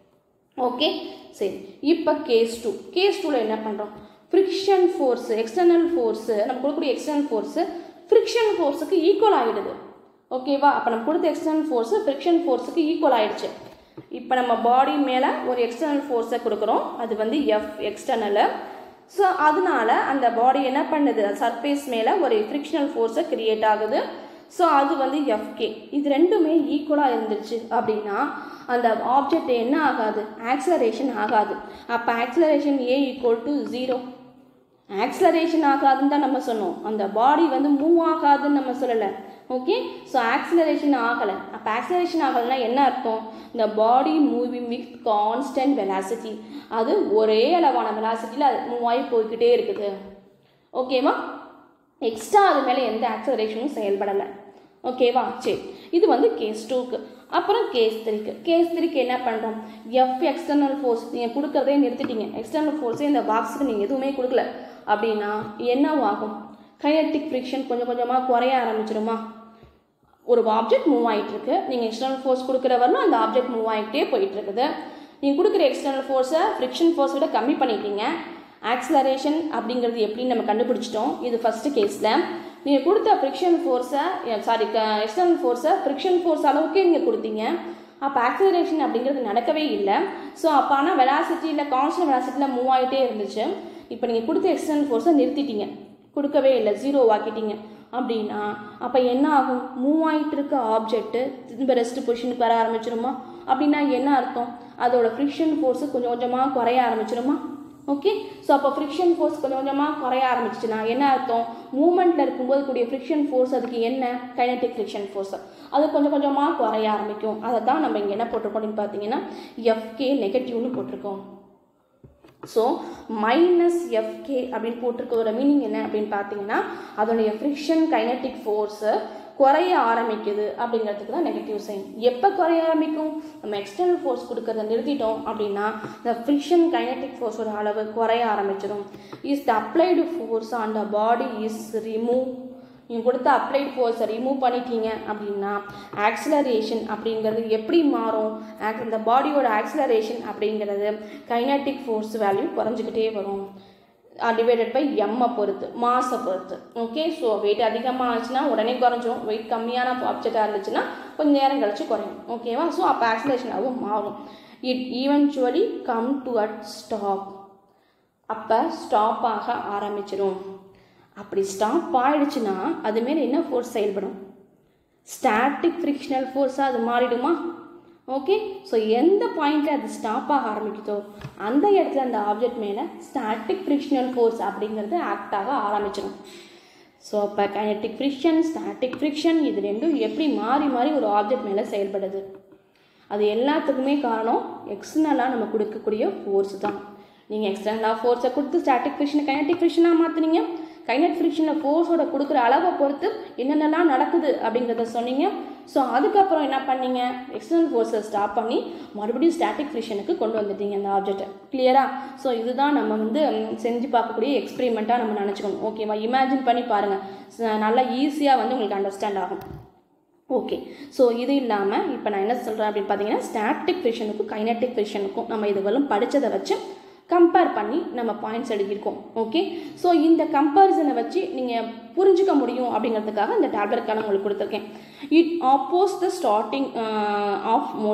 ஓகே சரி இப்போ கேஸ் டூ கேஸ் டூவில் என்ன பண்ணுறோம் ஃப்ரிக்ஷன் ஃபோர்ஸு எக்ஸ்டர்னல் ஃபோர்ஸு நம்ம கொடுக்கக்கூடிய எக்ஸ்டர்னல் ஃபோர்ஸு ஃப்ரிக்ஷன் ஃபோர்ஸுக்கு ஈக்குவல் ஆகிடுது ஓகேவா அப்போ நம்ம கொடுத்த எக்ஸ்டர்னல் ஃபோர்ஸு ஃப்ரிக்ஷன் ஃபோர்ஸுக்கு ஈக்குவல் ஆகிடுச்சு இப்போ நம்ம பாடி மேலே ஒரு எக்ஸ்டர்னல் ஃபோர்ஸை கொடுக்குறோம் அது வந்து எஃப் எக்ஸ்டர்னலு ஸோ அதனால அந்த பாடி என்ன பண்ணுது சர்ஃபேஸ் மேலே ஒரு ஃப்ரிக்ஷனல் ஃபோர்ஸை கிரியேட் ஆகுது ஸோ அது வந்து எஃப்கே இது ரெண்டுமே ஈக்குவலாக இருந்துச்சு அப்படின்னா அந்த ஆப்ஜெக்ட் என்ன ஆகாது ஆக்சலரேஷன் ஆகாது அப்போ acceleration A equal to zero acceleration ஆகாதுன்னு தான் நம்ம சொன்னோம் அந்த பாடி வந்து மூவ் ஆகாதுன்னு நம்ம சொல்லலை ஓகே ஸோ ஆக்சலரேஷன் ஆகலை அப்போ ஆக்சலரேஷன் ஆகலைன்னா என்ன அர்த்தம் இந்த body moving with constant velocity அது ஒரே அளவான வெலாசிட்டியில் அது மூவ் ஆகி போய்கிட்டே இருக்குது ஓகேவா எக்ஸ்ட்ரா அது மேலே எந்த ஆக்சலரேஷனும் செயல்படலை ஓகேவா சரி இது வந்து கேஸ் டூக்கு அப்புறம் கேஸ் த்ரீக்கு கேஸ் த்ரீக்கு என்ன பண்ணுறோம் எஃப் எக்ஸ்டர்னல் ஃபோர்ஸ் நீங்கள் கொடுக்குறதே நிறுத்திட்டீங்க எக்ஸ்டர்னல் ஃபோர்ஸே இந்த பாக்ஸுக்கு நீங்கள் எதுவுமே கொடுக்கல அப்படின்னா என்னவாகும் கைனட்டிக் ஃப்ரிக்ஷன் கொஞ்சம் கொஞ்சமாக குறைய ஆரம்பிச்சிருமா ஒரு ஆப்ஜெக்ட் மூவ் ஆகிட்டு இருக்கு நீங்கள் எக்ஸ்டர்னல் ஃபோர்ஸ் கொடுக்குற வரலும் அந்த ஆப்ஜெக்ட் மூவ் ஆகிட்டே போயிட்டு இருக்குது நீங்கள் கொடுக்குற எக்ஸ்டர்னல் ஃபோர்ஸை ஃப்ரிக்ஷன் ஃபோர்ஸ் விட கம்மி பண்ணிட்டீங்க ஆக்சலரேஷன் அப்படிங்கிறது எப்படின்னு நம்ம கண்டுபிடிச்சிட்டோம் இது ஃபஸ்ட்டு கேஸில் நீங்கள் கொடுத்த ஃப்ரிக்ஷன் ஃபோர்ஸை சாரி எக்ஸ்டர்னல் ஃபோர்ஸை ஃப்ரிக்ஷன் ஃபோர்ஸ் அளவுக்கே நீங்கள் கொடுத்தீங்க அப்போ ஆக்சலரேஷன் அப்படிங்கிறது நடக்கவே இல்லை ஸோ அப்போ ஆனால் வெலாசிட்டியில் கான்ஸ்டன்ட் வெலாசிட்டியில் மூவ் ஆகிட்டே இருந்துச்சு இப்போ நீங்கள் கொடுத்த எக்ஸ்டர்னல் ஃபோர்ஸை நிறுத்திட்டீங்க கொடுக்கவே இல்லை ஜீரோ ஆக்கிட்டீங்க அப்படின்னா அப்போ என்ன ஆகும் மூவ் ஆகிட்டு இருக்க ஆப்ஜெக்ட்டு திரும்ப ரெஸ்ட் பொசிஷனுக்கு வர ஆரம்பிச்சிருமா அப்படின்னா என்ன அர்த்தம் அதோட ஃப்ரிக்ஷன் ஃபோர்ஸு கொஞ்சம் கொஞ்சமாக குறைய ஆரம்பிச்சிருமா ஓகே ஸோ அப்போ ஃப்ரிக்ஷன் ஃபோர்ஸ் கொஞ்சம் கொஞ்சமாக குறைய ஆரம்பிச்சிச்சுன்னா என்ன அர்த்தம் மூமெண்ட்டில் இருக்கும்போது கூடிய ஃப்ரிக்ஷன் ஃபோர்ஸ் அதுக்கு என்ன கைனட்டிக் ஃப்ரிக்ஷன் ஃபோர்ஸ் அது கொஞ்சம் கொஞ்சமாக குறைய ஆரம்பிக்கும் அதை தான் நம்ம இங்கே என்ன போட்டிருக்கோம் அப்படின்னு பார்த்தீங்கன்னா எஃப்கே நெகட்டிவ்னு போட்டிருக்கோம் ஸோ மைனஸ் எஃப்கே அப்படின்னு போட்டிருக்கோட மீனிங் என்ன அப்படின்னு பார்த்தீங்கன்னா அதோடைய ஃப்ரிக்ஷன் கைனட்டிக் ஃபோர்ஸு குறைய ஆரம்பிக்குது அப்படிங்கிறதுக்கு தான் நெகட்டிவ் சைன் எப்போ குறைய ஆரம்பிக்கும் நம்ம எக்ஸ்டர்னல் ஃபோர்ஸ் கொடுக்கறத நிறுத்திட்டோம் அப்படின்னா இந்த ஃப்ரிக்ஷன் கைனட்டிக் ஃபோர்ஸோட அளவு குறைய ஆரம்பிச்சிடும் is the applied force on the body is remove நீங்கள் கொடுத்த அப்ளைட் ஃபோர்ஸை ரிமூவ் பண்ணிட்டீங்க அப்படின்னா ஆக்சிலரேஷன் அப்படிங்கிறது எப்படி மாறும் ஆக் இந்த பாடியோட ஆக்சிலரேஷன் அப்படிங்கிறது கைனட்டிக் ஃபோர்ஸ் வேல்யூ குறைஞ்சிக்கிட்டே வரும் டிவைடட் பை எம்மை பொறுத்து மாஸை பொறுத்து ஓகே ஸோ வெயிட் அதிகமாக ஆச்சுன்னா உடனே குறைஞ்சிரும் வெயிட் கம்மியான ஆப்ஜெக்டாக இருந்துச்சுன்னா கொஞ்சம் நேரம் கழிச்சு குறையும் ஓகேவா ஸோ அப்போ ஆக்சிலேஷன் ஆகும் மாறும் it eventually come to at stop அப்போ ஸ்டாப் ஆக ஆரம்பிச்சிடும் அப்படி ஸ்டாப் ஆயிடுச்சுன்னா அது மேலே என்ன ஃபோர்ஸ் செயல்படும் ஸ்டாட்டிக் ஃப்ரிக்ஷனல் ஃபோர்ஸாக அது மாறிடுமா ஓகே ஸோ எந்த பாயிண்ட்டில் அது ஸ்டாப் ஆக ஆரம்பிக்குதோ அந்த இடத்துல அந்த ஆப்ஜெக்ட் மேலே ஸ்டாட்டிக் ஃப்ரிக்ஷனல் ஃபோர்ஸ் அப்படிங்கிறது ஆக்ட் ஆக ஆரம்பிச்சிடும் ஸோ அப்போ கைனட்டிக் ஃப்ரிக்ஷன் ஸ்டாட்டிக் ஃப்ரிக்ஷன் இது ரெண்டும் எப்படி மாறி மாறி ஒரு ஆப்ஜெக்ட் மேலே செயல்படுது அது எல்லாத்துக்குமே காரணம் எக்ஸ்டர்னலாக நம்ம கொடுக்கக்கூடிய ஃபோர்ஸ் தான் நீங்கள் எக்ஸ்டர்னலாக ஃபோர்ஸை கொடுத்து ஸ்டாட்டிக் ஃப்ரிக்ஷனை கைனட்டிக் ஃப்ரிக்ஷனாக மாற்றுனீங்க கைனட் ஃப்ரிக்ஷனில் ஃபோர்ஸோட கொடுக்குற அளவை பொறுத்து என்னென்னலாம் நடக்குது அப்படிங்கிறத சொன்னீங்க ஸோ அதுக்கப்புறம் என்ன பண்ணீங்க எக்ஸ்டர்னல் ஃபோர்ஸை ஸ்டாப் பண்ணி மறுபடியும் ஸ்டாட்டிக் ஃப்ரிக்ஷனுக்கு கொண்டு வந்துட்டீங்க அந்த ஆப்ஜெக்டை கிளியரா ஸோ இதுதான் நம்ம வந்து ம், செஞ்சு பார்க்கக்கூடிய எக்ஸ்பெரிமெண்ட்டாக நம்ம நினச்சிக்கணும் ஓகேவா இமேஜின் பண்ணி பாருங்கள் நல்லா ஈஸியாக வந்து உங்களுக்கு அண்டர்ஸ்டாண்ட் ஆகும் ஓகே ஸோ இது இல்லாமல் இப்போ நான் என்ன சொல்கிறேன் அப்படின்னு பார்த்தீங்கன்னா ஸ்டாட்டிக் ஃபிஷனுக்கும் கைனட்டிக் ஃபிஷனுக்கும் நம்ம இதுவெல்லாம் படித்ததை வச்சு கம்பேர் பண்ணி நம்ம பாயிண்ட்ஸ் எழுதியிருக்கோம் ஓகே ஸோ இந்த கம்பேரிசனை வச்சு நீங்கள் புரிஞ்சுக்க முடியும் அப்படிங்கிறதுக்காக இந்த டேப்லெட் கார்டு உங்களுக்கு கொடுத்துருக்கேன் it oppose the starting of motion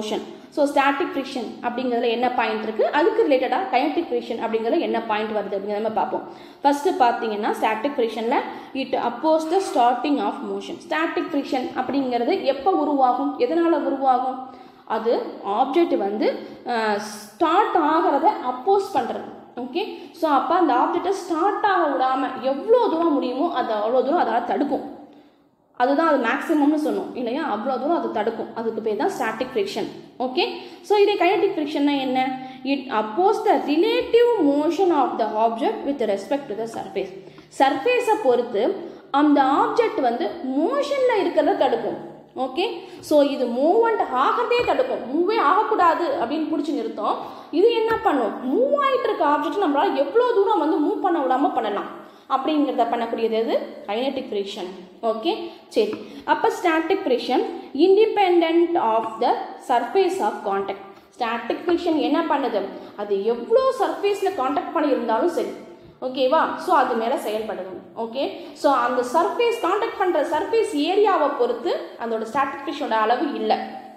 so static friction அப்படிங்கிறதுல என்ன பாயிண்ட் இருக்குது அதுக்கு ரிலேட்டடாக கைனட்டிக் ஃப்ரிக்ஷன் அப்படிங்கிறதுல என்ன பாயிண்ட் வருது அப்படிங்கிறத நம்ம பார்ப்போம் ஃபஸ்ட்டு பார்த்தீங்கன்னா ஸ்டாட்டிக் ஃப்ரிக்ஷனில் it oppose the starting of motion static friction அப்படிங்கிறது எப்போ உருவாகும் எதனால் உருவாகும் அது ஆப்ஜெக்ட் வந்து ஸ்டார்ட் ஆகிறத அப்போஸ் பண்ணுறது ஓகே ஸோ அப்போ அந்த ஆப்ஜெக்டை ஸ்டார்ட் ஆக விடாமல் எவ்வளோ தூரம் முடியுமோ அது அவ்வளோ தூரம் அதால் தடுக்கும் அதுதான் அது மேக்ஸிமம்னு சொன்னோம் இல்லையா அவ்வளோ தூரம் அது தடுக்கும் அதுக்கு பேர் தான் ஸ்டாட்டிக் ஃப்ரிக்ஷன் ஓகே ஸோ இதே கைனட்டிக் ஃப்ரிக்ஷன்னா என்ன it oppose the relative motion of the object with respect to the surface சர்ஃபேஸை பொறுத்து அந்த ஆப்ஜெக்ட் வந்து மோஷனில் இருக்கிறத தடுக்கும் ஓகே ஸோ இது மூவ்மெண்ட் ஆகிறதே தடுக்கும் மூவே ஆகக்கூடாது அப்படின்னு பிடிச்சி நிறுத்தம் இது என்ன பண்ணும் மூவ் ஆகிட்டு இருக்க ஆப்ஜெக்ட் நம்மளால் எவ்வளோ தூரம் வந்து மூவ் பண்ண விடாமல் பண்ணலாம் அப்படிங்கிறத பண்ணக்கூடியது எது கைனட்டிக் ஃப்ரிக்ஷன் ஓகே சரி அப்போ static friction independent of the surface of contact static friction என்ன பண்ணுது அது எவ்வளோ சர்ஃபேஸில் காண்டாக்ட் பண்ணியிருந்தாலும் சரி ஓகேவா ஸோ அது மேலே செயல்படுது ஓகே ஸோ அந்த சர்ஃபேஸ் காண்டாக்ட் பண்ணுற சர்ஃபேஸ் ஏரியாவை பொறுத்து அதோட ஸ்டாட்டிக் ஃப்ரிக்ஷனோட அளவு இல்லை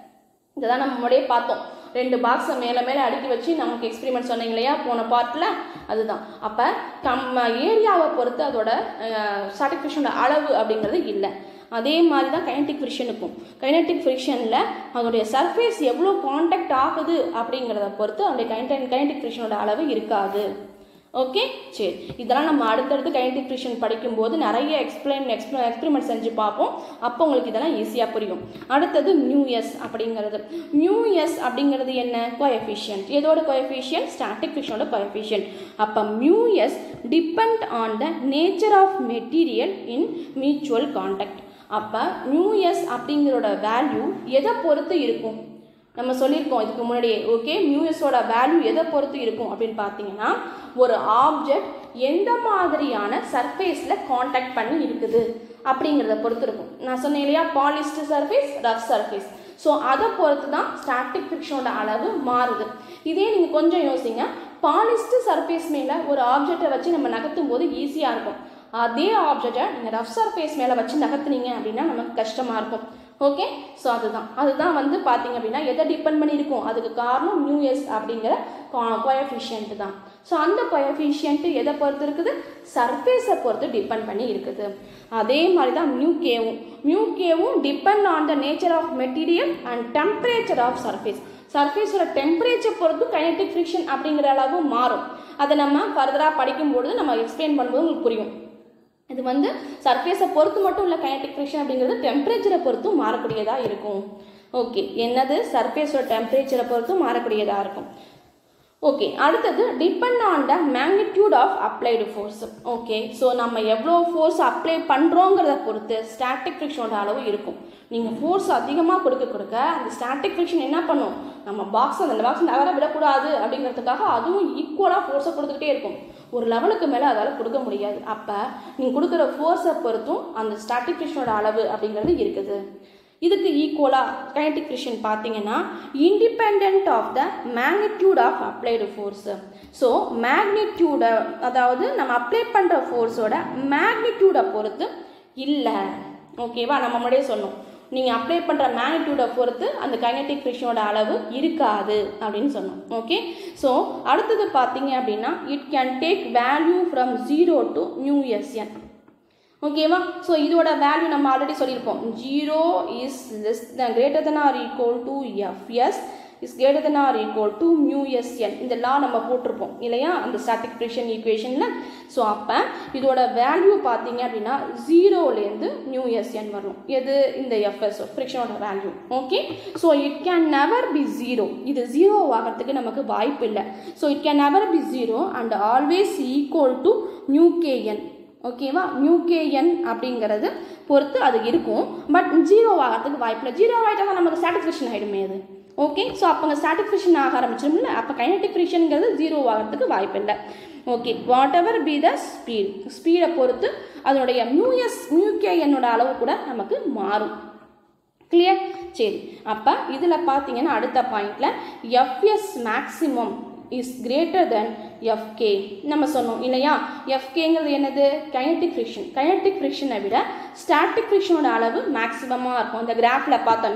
இதை தான் நம்ம முன்னாடியே பார்த்தோம் ரெண்டு பாக்ஸை மேலே மேலே அடுக்கி வச்சு நமக்கு எக்ஸ்பெரிமெண்ட் சொன்னீங்க இல்லையா போன பார்ட்டில் அதுதான் அப்போ நம்ம ஏரியாவை பொறுத்து அதோட ஸ்டாட்டிக் ஃப்ரிக்ஷனோட அளவு அப்படிங்கிறது இல்லை அதே மாதிரி தான் கைனட்டிக் ஃப்ரிக்ஷனுக்கும் கைனட்டிக் ஃப்ரிக்ஷனில் அதோடைய சர்ஃபேஸ் எவ்வளோ காண்டாக்ட் ஆகுது அப்படிங்கிறத பொறுத்து அதோடைய கைனட் கைனட்டிக் ஃப்ரிக்ஷனோட அளவு இருக்காது ஓகே சரி இதெல்லாம் நம்ம அடுத்தடுத்து கைனடிக் ஃப்ரிக்ஷன் படிக்கும்போது நிறைய எக்ஸ்பிளைன் எக்ஸ்பிள எக்ஸ்பெரிமெண்ட் செஞ்சு பார்ப்போம் அப்போ உங்களுக்கு இதெல்லாம் ஈஸியாக புரியும் அடுத்தது மியூஎஸ் அப்படிங்கிறது மியூஎஸ் அப்படிங்கிறது என்ன கோஎஃபிஷியன்ட் எதோட கோஎஃபிஷியன்ட் ஸ்டாட்டிக் ஃப்ரிக்ஷனோட கோஎஃபிஷியன்ட் அப்போ mu s depend on the nature of material in mutual contact அப்போ மியூஎஸ் அப்படிங்கிறோட வேல்யூ எதை பொறுத்து இருக்கும் நம்ம சொல்லியிருக்கோம் இதுக்கு முன்னாடியே ஓகே மியூஎஸோட வேல்யூ எதை பொறுத்து இருக்கும் அப்படின்னு பார்த்தீங்கன்னா ஒரு ஆப்ஜெக்ட் எந்த மாதிரியான சர்ஃபேஸில் காண்டாக்ட் பண்ணி இருக்குது அப்படிங்கிறத பொறுத்து இருக்கும் நான் சொன்னேன் இல்லையா polished surface rough surface so அதை பொறுத்து தான் ஸ்டாட்டிக் ஃப்ரிக்ஷனோட அளவு மாறுது இதே நீங்கள் கொஞ்சம் யோசிங்க பாலிஸ்ட் சர்ஃபேஸ் மேலே ஒரு ஆப்ஜெக்டை வச்சு நம்ம நகர்த்தும் போது ஈஸியாக இருக்கும் அதே ஆப்ஜெக்டை நீங்கள் ரஃப் சர்ஃபேஸ் மேலே வச்சு நகர்த்துனீங்க அப்படின்னா நமக்கு கஷ்டமாக இருக்கும் ஓகே ஸோ அதுதான் அதுதான் வந்து பார்த்தீங்க அப்படின்னா எதை டிபெண்ட் பண்ணியிருக்கும் அதுக்கு காரணம் நியூஎஸ் அப்படிங்கிற கோயஃபிஷியன்ட் தான் ஸோ அந்த கோயஃபிஷியன்ட் எதை பொறுத்து இருக்குது சர்ஃபேஸை பொறுத்து டிபெண்ட் பண்ணி இருக்குது அதே மாதிரி தான் மியூ கேவும் மியூ கேவும் depend on the nature of material and temperature of surface சர்ஃபேஸோட டெம்பரேச்சர் பொறுத்து கைனட்டிக் ஃப்ரிக்ஷன் அப்படிங்கிற அளவு மாறும் அதை நம்ம ஃபர்தராக படிக்கும்பொழுது நம்ம எக்ஸ்பிளைன் பண்ணும்போது உங்களுக்கு புரியும் இது வந்து சர்ஃபேஸை பொறுத்து மட்டும் இல்லை கைனட்டிக் ஃப்ரிக்ஷன் அப்படிங்கிறது டெம்பரேச்சரை பொறுத்தும் மாறக்கூடியதாக இருக்கும் ஓகே என்னது சர்ஃபேஸோட டெம்பரேச்சரை பொறுத்தும் மாறக்கூடியதாக இருக்கும் ஓகே அடுத்தது depend on the magnitude of applied force okay so நம்ம எவ்வளோ ஃபோர்ஸ் அப்ளை பண்ணுறோங்கிறத பொறுத்து ஸ்டாட்டிக் ஃப்ரிக்ஷனோட அளவு இருக்கும் நீங்கள் ஃபோர்ஸ் அதிகமாக கொடுக்க கொடுக்க அந்த ஸ்டாட்டிக் ஃப்ரிக்ஷன் என்ன பண்ணும் நம்ம பாக்ஸ் அந்த பாக்ஸ் நகர விடக்கூடாது அப்படிங்கிறதுக்காக அதுவும் ஈக்குவலாக ஃபோர்ஸை கொடுத்துக்கிட்டே இருக்கும் ஒரு லெவலுக்கு மேலே அதால் கொடுக்க முடியாது அப்போ நீங்கள் கொடுக்குற ஃபோர்ஸை பொறுத்தும் அந்த ஸ்டாட்டிக் ஃப்ரிக்ஷனோட அளவு அப்படிங்கிறது இருக்குது இதுக்கு ஈக்குவலாக கைனட்டிக் ஃப்ரிக்ஷன் பார்த்தீங்கன்னா independent of the magnitude of applied force so மேக்னிடியூடை அதாவது நம்ம அப்ளை பண்ணுற ஃபோர்ஸோட மேக்னிடியூடை பொறுத்து இல்லை ஓகேவா நம்ம முன்னாடியே சொன்னோம் நீங்கள் அப்ளை பண்ணுற மேக்னிடியூடை பொறுத்து அந்த கைனட்டிக் ஃப்ரிக்ஷனோட அளவு இருக்காது அப்படின்னு சொன்னோம் ஓகே ஸோ அடுத்தது பார்த்தீங்க அப்படின்னா it can take value from zero to mu S N ஓகேவா ஸோ இதோட வேல்யூ நம்ம ஆல்ரெடி சொல்லியிருப்போம் zero is less than greater than or equal to F S is greater than or equal to mu S N இந்த law நம்ம போட்டிருப்போம் இல்லையா அந்த static friction ஈக்குவேஷனில் ஸோ அப்போ இதோட வேல்யூ பார்த்தீங்க அப்படின்னா ஜீரோலேருந்து நியூ எஸ்என் வரும் எது இந்த எஃப்எஸ் ஃப்ரிக்ஷனோட value okay so it can never be zero இது ஜீரோ ஆகிறதுக்கு நமக்கு வாய்ப்பு இல்லை so it can never be zero and always equal to mu K N ஓகேவா மியூகேஎன் அப்படிங்கிறது பொறுத்து அது இருக்கும் பட் ஜீரோ ஆகிறதுக்கு வாய்ப்பு இல்லை ஜீரோ ஆகிட்டா நமக்கு சாட்டிஸ்ஃபேக்ஷன் ஆகிடுமே அது ஓகே ஸோ அப்போ அங்கே சாட்டிஸ்ஃபேக்ஷன் ஆக ஆரம்பிச்சிடும்ல அப்போ கைனட்டிக் ஃப்ரிக்ஷனுங்கிறது ஜீரோ ஆகிறதுக்கு வாய்ப்பு இல்லை okay whatever be the speed ஸ்பீடை பொறுத்து அதனுடைய மியூஎஸ் மியூகேஎன்னோட அளவு கூட நமக்கு மாறும் கிளியர் சரி அப்போ இதில் பார்த்தீங்கன்னா அடுத்த பாயிண்டில் F S maximum is greater then F K நம்ம சொன்னோம் இல்லையா எஃப்கேங்கிறது என்னது கைனட்டிக் ஃப்ரிக்ஷன் கைனட்டிக் ஃப்ரிக்ஷனை விட ஸ்டாட்டிக் ஃப்ரிக்ஷனோட அளவு மேக்ஸிமமாக இருக்கும் அந்த கிராஃபில் பார்த்தோமே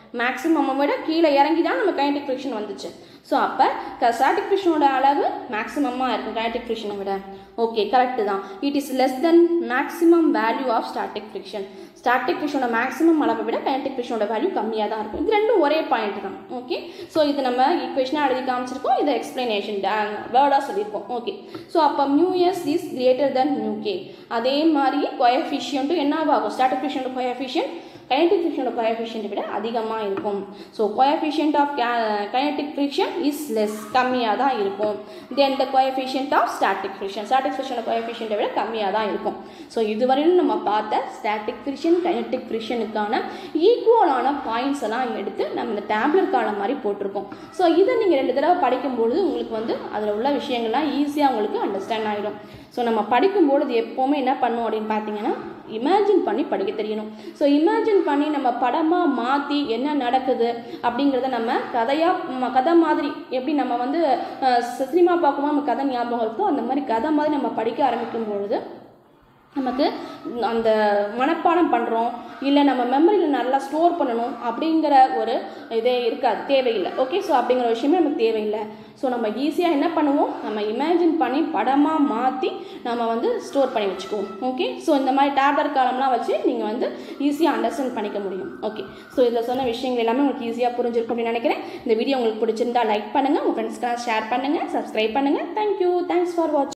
மேக்ஸிமம் விட கீழே இறங்கி தான் நம்ம கைனடிக் ஃப்ரிக்ஷன் வந்துச்சு ஸோ அப்போ ஸ்டாட்டிக் ஃப்ரிக்ஷனோட அளவு மேக்ஸிமமாக இருக்கும் கைனடிக் ஃப்ரிக்ஷனை விட ஓகே கரெக்டு தான் it is less then maximum value of static friction static ஃபிஷனோட மேக்ஸிமம் அளவை விட கைனடிக் ஃபிஷனோட வேல்யூ கம்மியாக தான் இருக்கும் இது ரெண்டும் ஒரே பாயிண்ட் தான் ஓகே ஸோ இது நம்ம ஈக்குவேஷனாக எழுதி காமிச்சிருக்கோம் இதை எக்ஸ்பிளனேஷன் வேர்டாக சொல்லியிருக்கோம் ஓகே ஸோ அப்போ mu S is greater then mu K அதே மாதிரி கோஎஃபிஷியன்ட்டும் என்னவாகும் ஸ்டாட்டிக் ஃபிஷனோட கோஎஃபிஷியன்ட் கைனடிக் ஃபிரிக்ஷனோட கோஎஃபிஷியன்ட் விட அதிகமாக இருக்கும் so coefficient of kinetic friction is less கம்மியாக தான் இருக்கும் then the coefficient of static friction static ஃபிரிக்ஷனோட கோஎஃபிஷியன்ட்டை விட கம்மியாக தான் இருக்கும் ஸோ இதுவரையிலும் நம்ம பார்த்த ஸ்டாட்டிக் ஃபிரிக்ஷன் கைனடிக் ஃபிரிக்ஷனுக்கான ஈக்குவலான பாயிண்ட்ஸ் எல்லாம் எடுத்து நம்ம இந்த டேப்லெட் காலம் மாதிரி போட்டிருக்கோம் ஸோ இதை நீங்கள் ரெண்டு தடவை படிக்கும்பொழுது உங்களுக்கு வந்து அதில் உள்ள விஷயங்கள்லாம் ஈஸியாக உங்களுக்கு அண்டர்ஸ்டாண்ட் ஆகிடும் ஸோ நம்ம படிக்கும்பொழுது எப்போவுமே என்ன பண்ணும் அப்படின்னு பார்த்தீங்கன்னா இமேஜின் பண்ணி படிக்க தெரியணும் ஸோ இமேஜின் பண்ணி நம்ம படமாக மாற்றி என்ன நடக்குது அப்படிங்கிறத நம்ம கதையாக கதை மாதிரி எப்படி நம்ம வந்து சினிமா பார்க்கும்போது நம்ம கதை ஞாபகம் இருக்கோ அந்த மாதிரி கதை மாதிரி நம்ம படிக்க ஆரம்பிக்கும் பொழுது நமக்கு அந்த மனப்பாடம் பண்ணுறோம் இல்லை நம்ம மெமரியில் நல்லா ஸ்டோர் பண்ணணும் அப்படிங்கிற ஒரு இதே இருக்காது தேவையில்லை ஓகே ஸோ அப்படிங்கிற விஷயமே நமக்கு தேவையில்லை ஸோ நம்ம ஈஸியாக என்ன பண்ணுவோம் நம்ம இமேஜின் பண்ணி படமாக மாற்றி நம்ம வந்து ஸ்டோர் பண்ணி வச்சுக்குவோம் ஓகே ஸோ இந்த மாதிரி டேப்லெட் காலம்லாம் வச்சு நீங்கள் வந்து ஈஸியாக அண்டர்ஸ்டாண்ட் பண்ணிக்க முடியும் ஓகே ஸோ இதில் சொன்ன விஷயங்கள் எல்லாமே உங்களுக்கு ஈஸியாக புரிஞ்சிருக்கும் அப்படின்னு நினைக்கிறேன் இந்த வீடியோ உங்களுக்கு பிடிச்சிருந்தா லைக் பண்ணுங்கள் உங்கள் ஃப்ரெண்ட்ஸ்க்கெல்லாம் ஷேர் பண்ணுங்கள் சப்ஸ்கிரைப் பண்ணுங்கள் தேங்க்யூ தேங்க்ஸ் ஃபார் வாட்சிங்